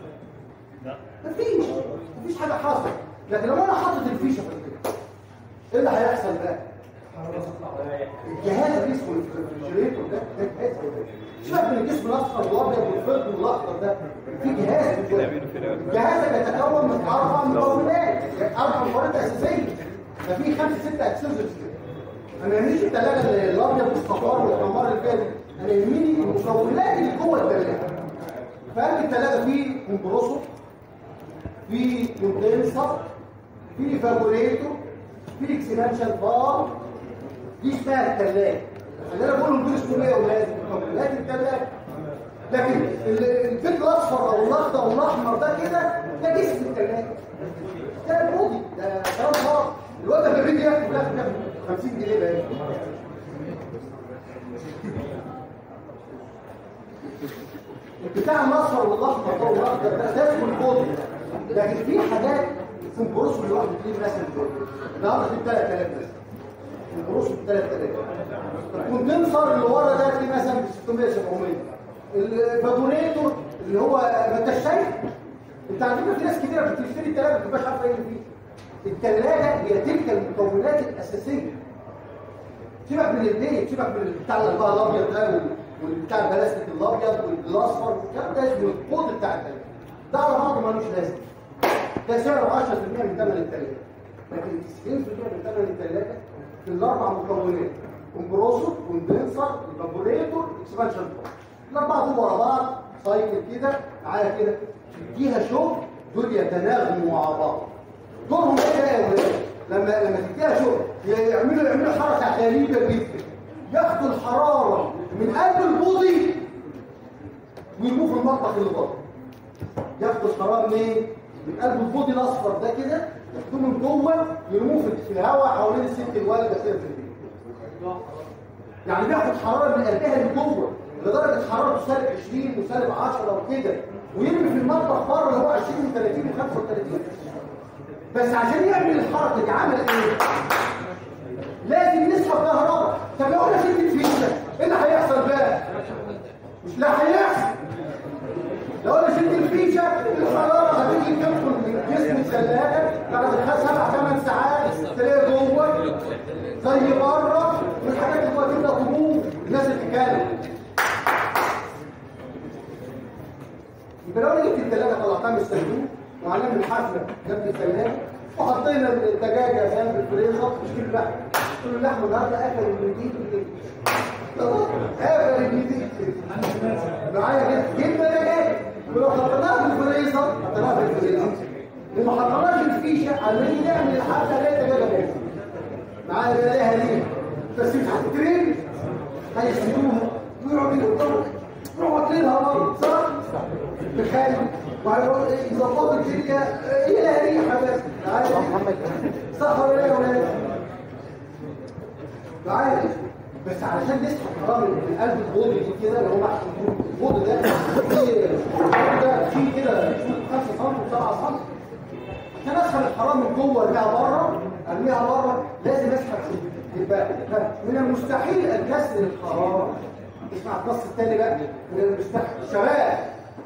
مفيش مفيش حاجه حصلت لكن لو انا حاطط الفيشه في الكده ايه اللي هيحصل بقى الجهاز اللي اسمه الريفريجريتور ده ده جهاز شبه من الجسم الاصفر والابيض والفضي والاخضر ده في جهاز الجهاز ده يتكون من اربع مكونات اربع مكونات اساسيه ده في خمسه سته اكسسوارز كده انا يهمنيش الثلاجه الابيض والصفار والحمار اللي فيها دي انا يهمني المكونات اللي جوه الثلاجه فقلب الثلاجه فيه كومبروسور في كوندنسر في ايفابوريتور في اكسبانشن بار دي اسمها الثلاجه اللي انا بقوله دول اسمه ايه يا اولاد مكونات الثلاجه لكن ال- الفلفل الاصفر او الاخضر او الاحمر ده كده ده جسم الثلاجه ده البودي ده كلام غلط الواد اللي بيجي ياكل في الاخر ياخد 50 جنيه بقى البتاع الاصفر والاخضر ده والاخضر ده ده اسمه البودي لكن في حاجات كومبروس لوحده تجيب مثلا النهارده في 3000 مثلا كومبروس ب 3000 الكوندنسر اللي ورا ده في مثلا ب 600 700 الفابوريتور اللي هو ما انتش شايف انت على فكره في ناس كتيره بتشتري الثلاجه ما بتبقاش عارفه ايه اللي فيه الثلاجه هي تلك المكونات الاساسيه سيبك من البيت سيبك من بتاع البقى الابيض ده وال- والبتاع البلاستيك الابيض والاصفر والكلام ده اسمه الكود بتاع الثلاجه ده على بعضه ملوش لازمه ده سعره 10% من ثمن الثلاجه لكن 90% من ثمن الثلاجه في الاربع مكونات كومبروسور كوندنسر ايفابوريتور اكسبانشن الاربعه دول ورا بعض سايكل كده معايا كده تديها شغل دول يتناغموا مع بعض دورهم ايه بقى يا ولاد لما لما تديها شغل يعملوا يعملوا حركه غريبه جدا ياخدوا الحراره من قلب البوضي ويرموه في المطبخ اللي بره ياخدوا الحراره منين من قلب البوضي الاصفر ده كده ياخدوه من جوه يرموه في- في الهواء حوالين الست الوالده كده في البيت يعني بياخد حراره من قلبها من جوه لدرجه حرارته سالب 20 وسالب 10 وكده ويرمي في المطبخ بره اللي هو 20 و30 و35 بس عشان يعمل الحركه دي عمل ايه؟ لازم يسحب كهرباء طب لو انا شلت الفيشه ايه اللي هيحصل بقى؟ مش لا هيحصل لو انا شلت الفيشه الحراره هتيجي تدخل من جسم الثلاجه بعد سبع ثمان ساعات تلاقي جوه زي بره والحاجات اللي جوه تبدا تموت الناس بتتكلم يبقى لو انا جبت الثلاجه طلعتها من الصندوق وعملنا الحفله جنب الثلاجه وحطينا الدجاجه جنب الفريزر مش كده بقى كل اللحم النهارده اكل الجديد خلاص اكل الجديد معايا كده جبنا ده ايه ولو حطيناها في الفريزر حطيناها في الفريزر لما حطيناش الفيشه عمالين نعمل الحبه اللي انت كده معايا ده ليها ليه بس مش هتترمي هيسيبوها ويقعدوا يقطعوا يروحوا واكلينها برضه صح؟ تخيل وهيروحوا ايه يظبطوا الدنيا ايه لها ريحه بس معايا صح ولا لا يا ولاد؟ معايا بس علشان نسحب حرام من قلب البوض دي كده اللي هو محشي البوض ده فيه ده فيه كده 5 سم و7 سم عشان اسحب الحرام من جوه ارميها بره ارميها بره لازم اسحب يبقى من المستحيل ان كسر الحراره اسمع النص الثاني بقى من المستحيل شباب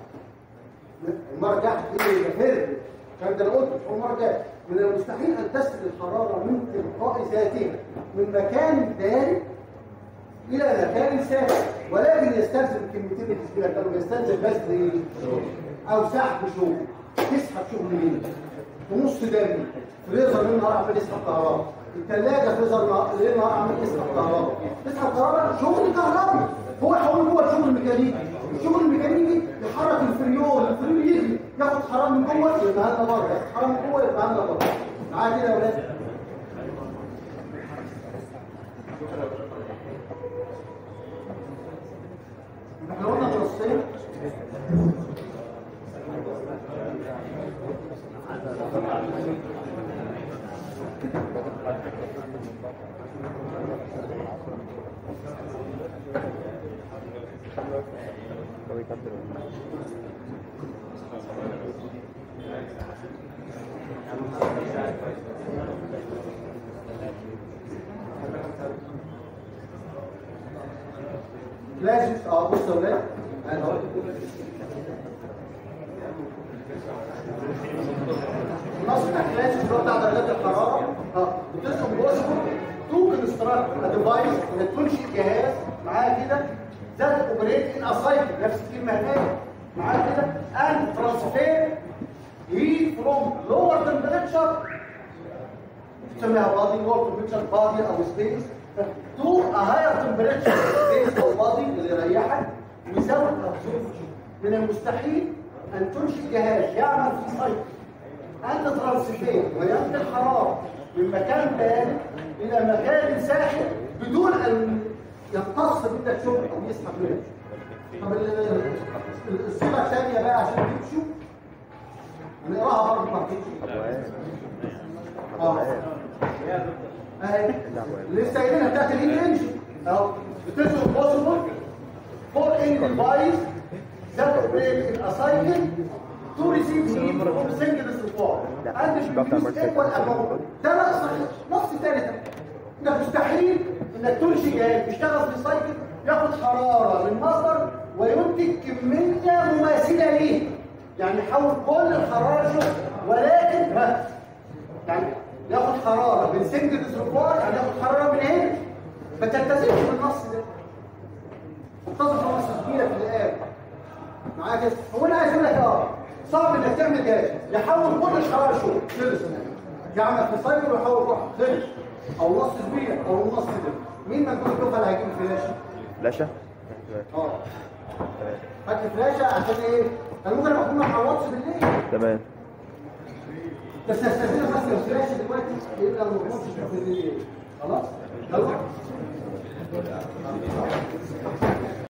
المره الجايه هتيجي يغفر كان ده انا قلت المره الجايه من المستحيل ان تسر الحراره من تلقاء ذاتها من مكان داري الى مكان ساخن ولكن يستلزم الكلمتين اللي تشبيهها كانوا يستلزم بس ايه او سحب شغل تسحب شغل مين ونص دم فريزر ليل نهار عمال يسحب كهرباء الثلاجه فريزر ليل نهار عمال يسحب كهرباء تسحب كهرباء شغل كهرباء هو يحول جوه الشغل الميكانيكي الشغل الميكانيكي يحرك الفريون الفريون يجري ياخد حرام من جوه يبقى لنا بره ياخد حرام من جوه يبقى لنا بره معايا كده يا ولاد احنا قلنا نصين هو يكمل لازم اه بص يا ولاد انا قلت النص بتاع كلاسيك اللي هو بتاع درجات الحراره اه بتسحب جوه توكن استراك ديفايس ما تكونش جهاز معاه كده ذات اوبريت ان اسايكل نفس الكلمه هناك معاه كده ان ترانسفير هيت فروم لور تمبريتشر تسميها بادي لور تمبريتشر بادي او سبيس تو ا هاير تمبريتشر سبيس او بادي اللي يريحك ويزود absorption. من المستحيل ان تنشئ جهاز يعمل في سايكل أن ترانسفير وينقل الحرارة من مكان بارد إلى مكان ساخن بدون أن يمتص منك شغل أو يسحب منك. طب ال- ال- الصيغة الثانية بقى عشان تمشوا هنقراها برضه ما تمشي. اه اهي لسه قايلينها بتاعت الهيت انجن اهو بتسوق بوسيبل فور ان ديفايس ذات اوبريت ان اسايكل تو ريسيف هيت فروم سنجل سبورت اند بروديوس ايكوال اماونت ده نقص نص ثالثه انك مستحيل انك تنشئ جهاز يشتغل في سايكل ياخد حراره من مصدر وينتج كميه مماثله ليه يعني يحول كل الحراره شغل ولكن ها يعني ياخد حراره من سنجل ريزرفوار يعني ياخد حراره من هنا ما تلتزمش بالنص ده متصل بنص كبيره في الآب معايا كده هو انا عايز اقول لك اه صعب انك تعمل جهاز يحول كل الحراره شغل خلص يعمل في سايكل ويحول روح خلص او نص كبير او النص ده مين مجهول الكفه اللي هيجيب فلاشه فلاشة اه هات فلاشه عشان ايه انا ممكن ابقى اكون ما حوضتش بالليل تمام بس استاذنك بس لو فلاشه دلوقتي يبقى ما بنقصش في الليل خلاص يلا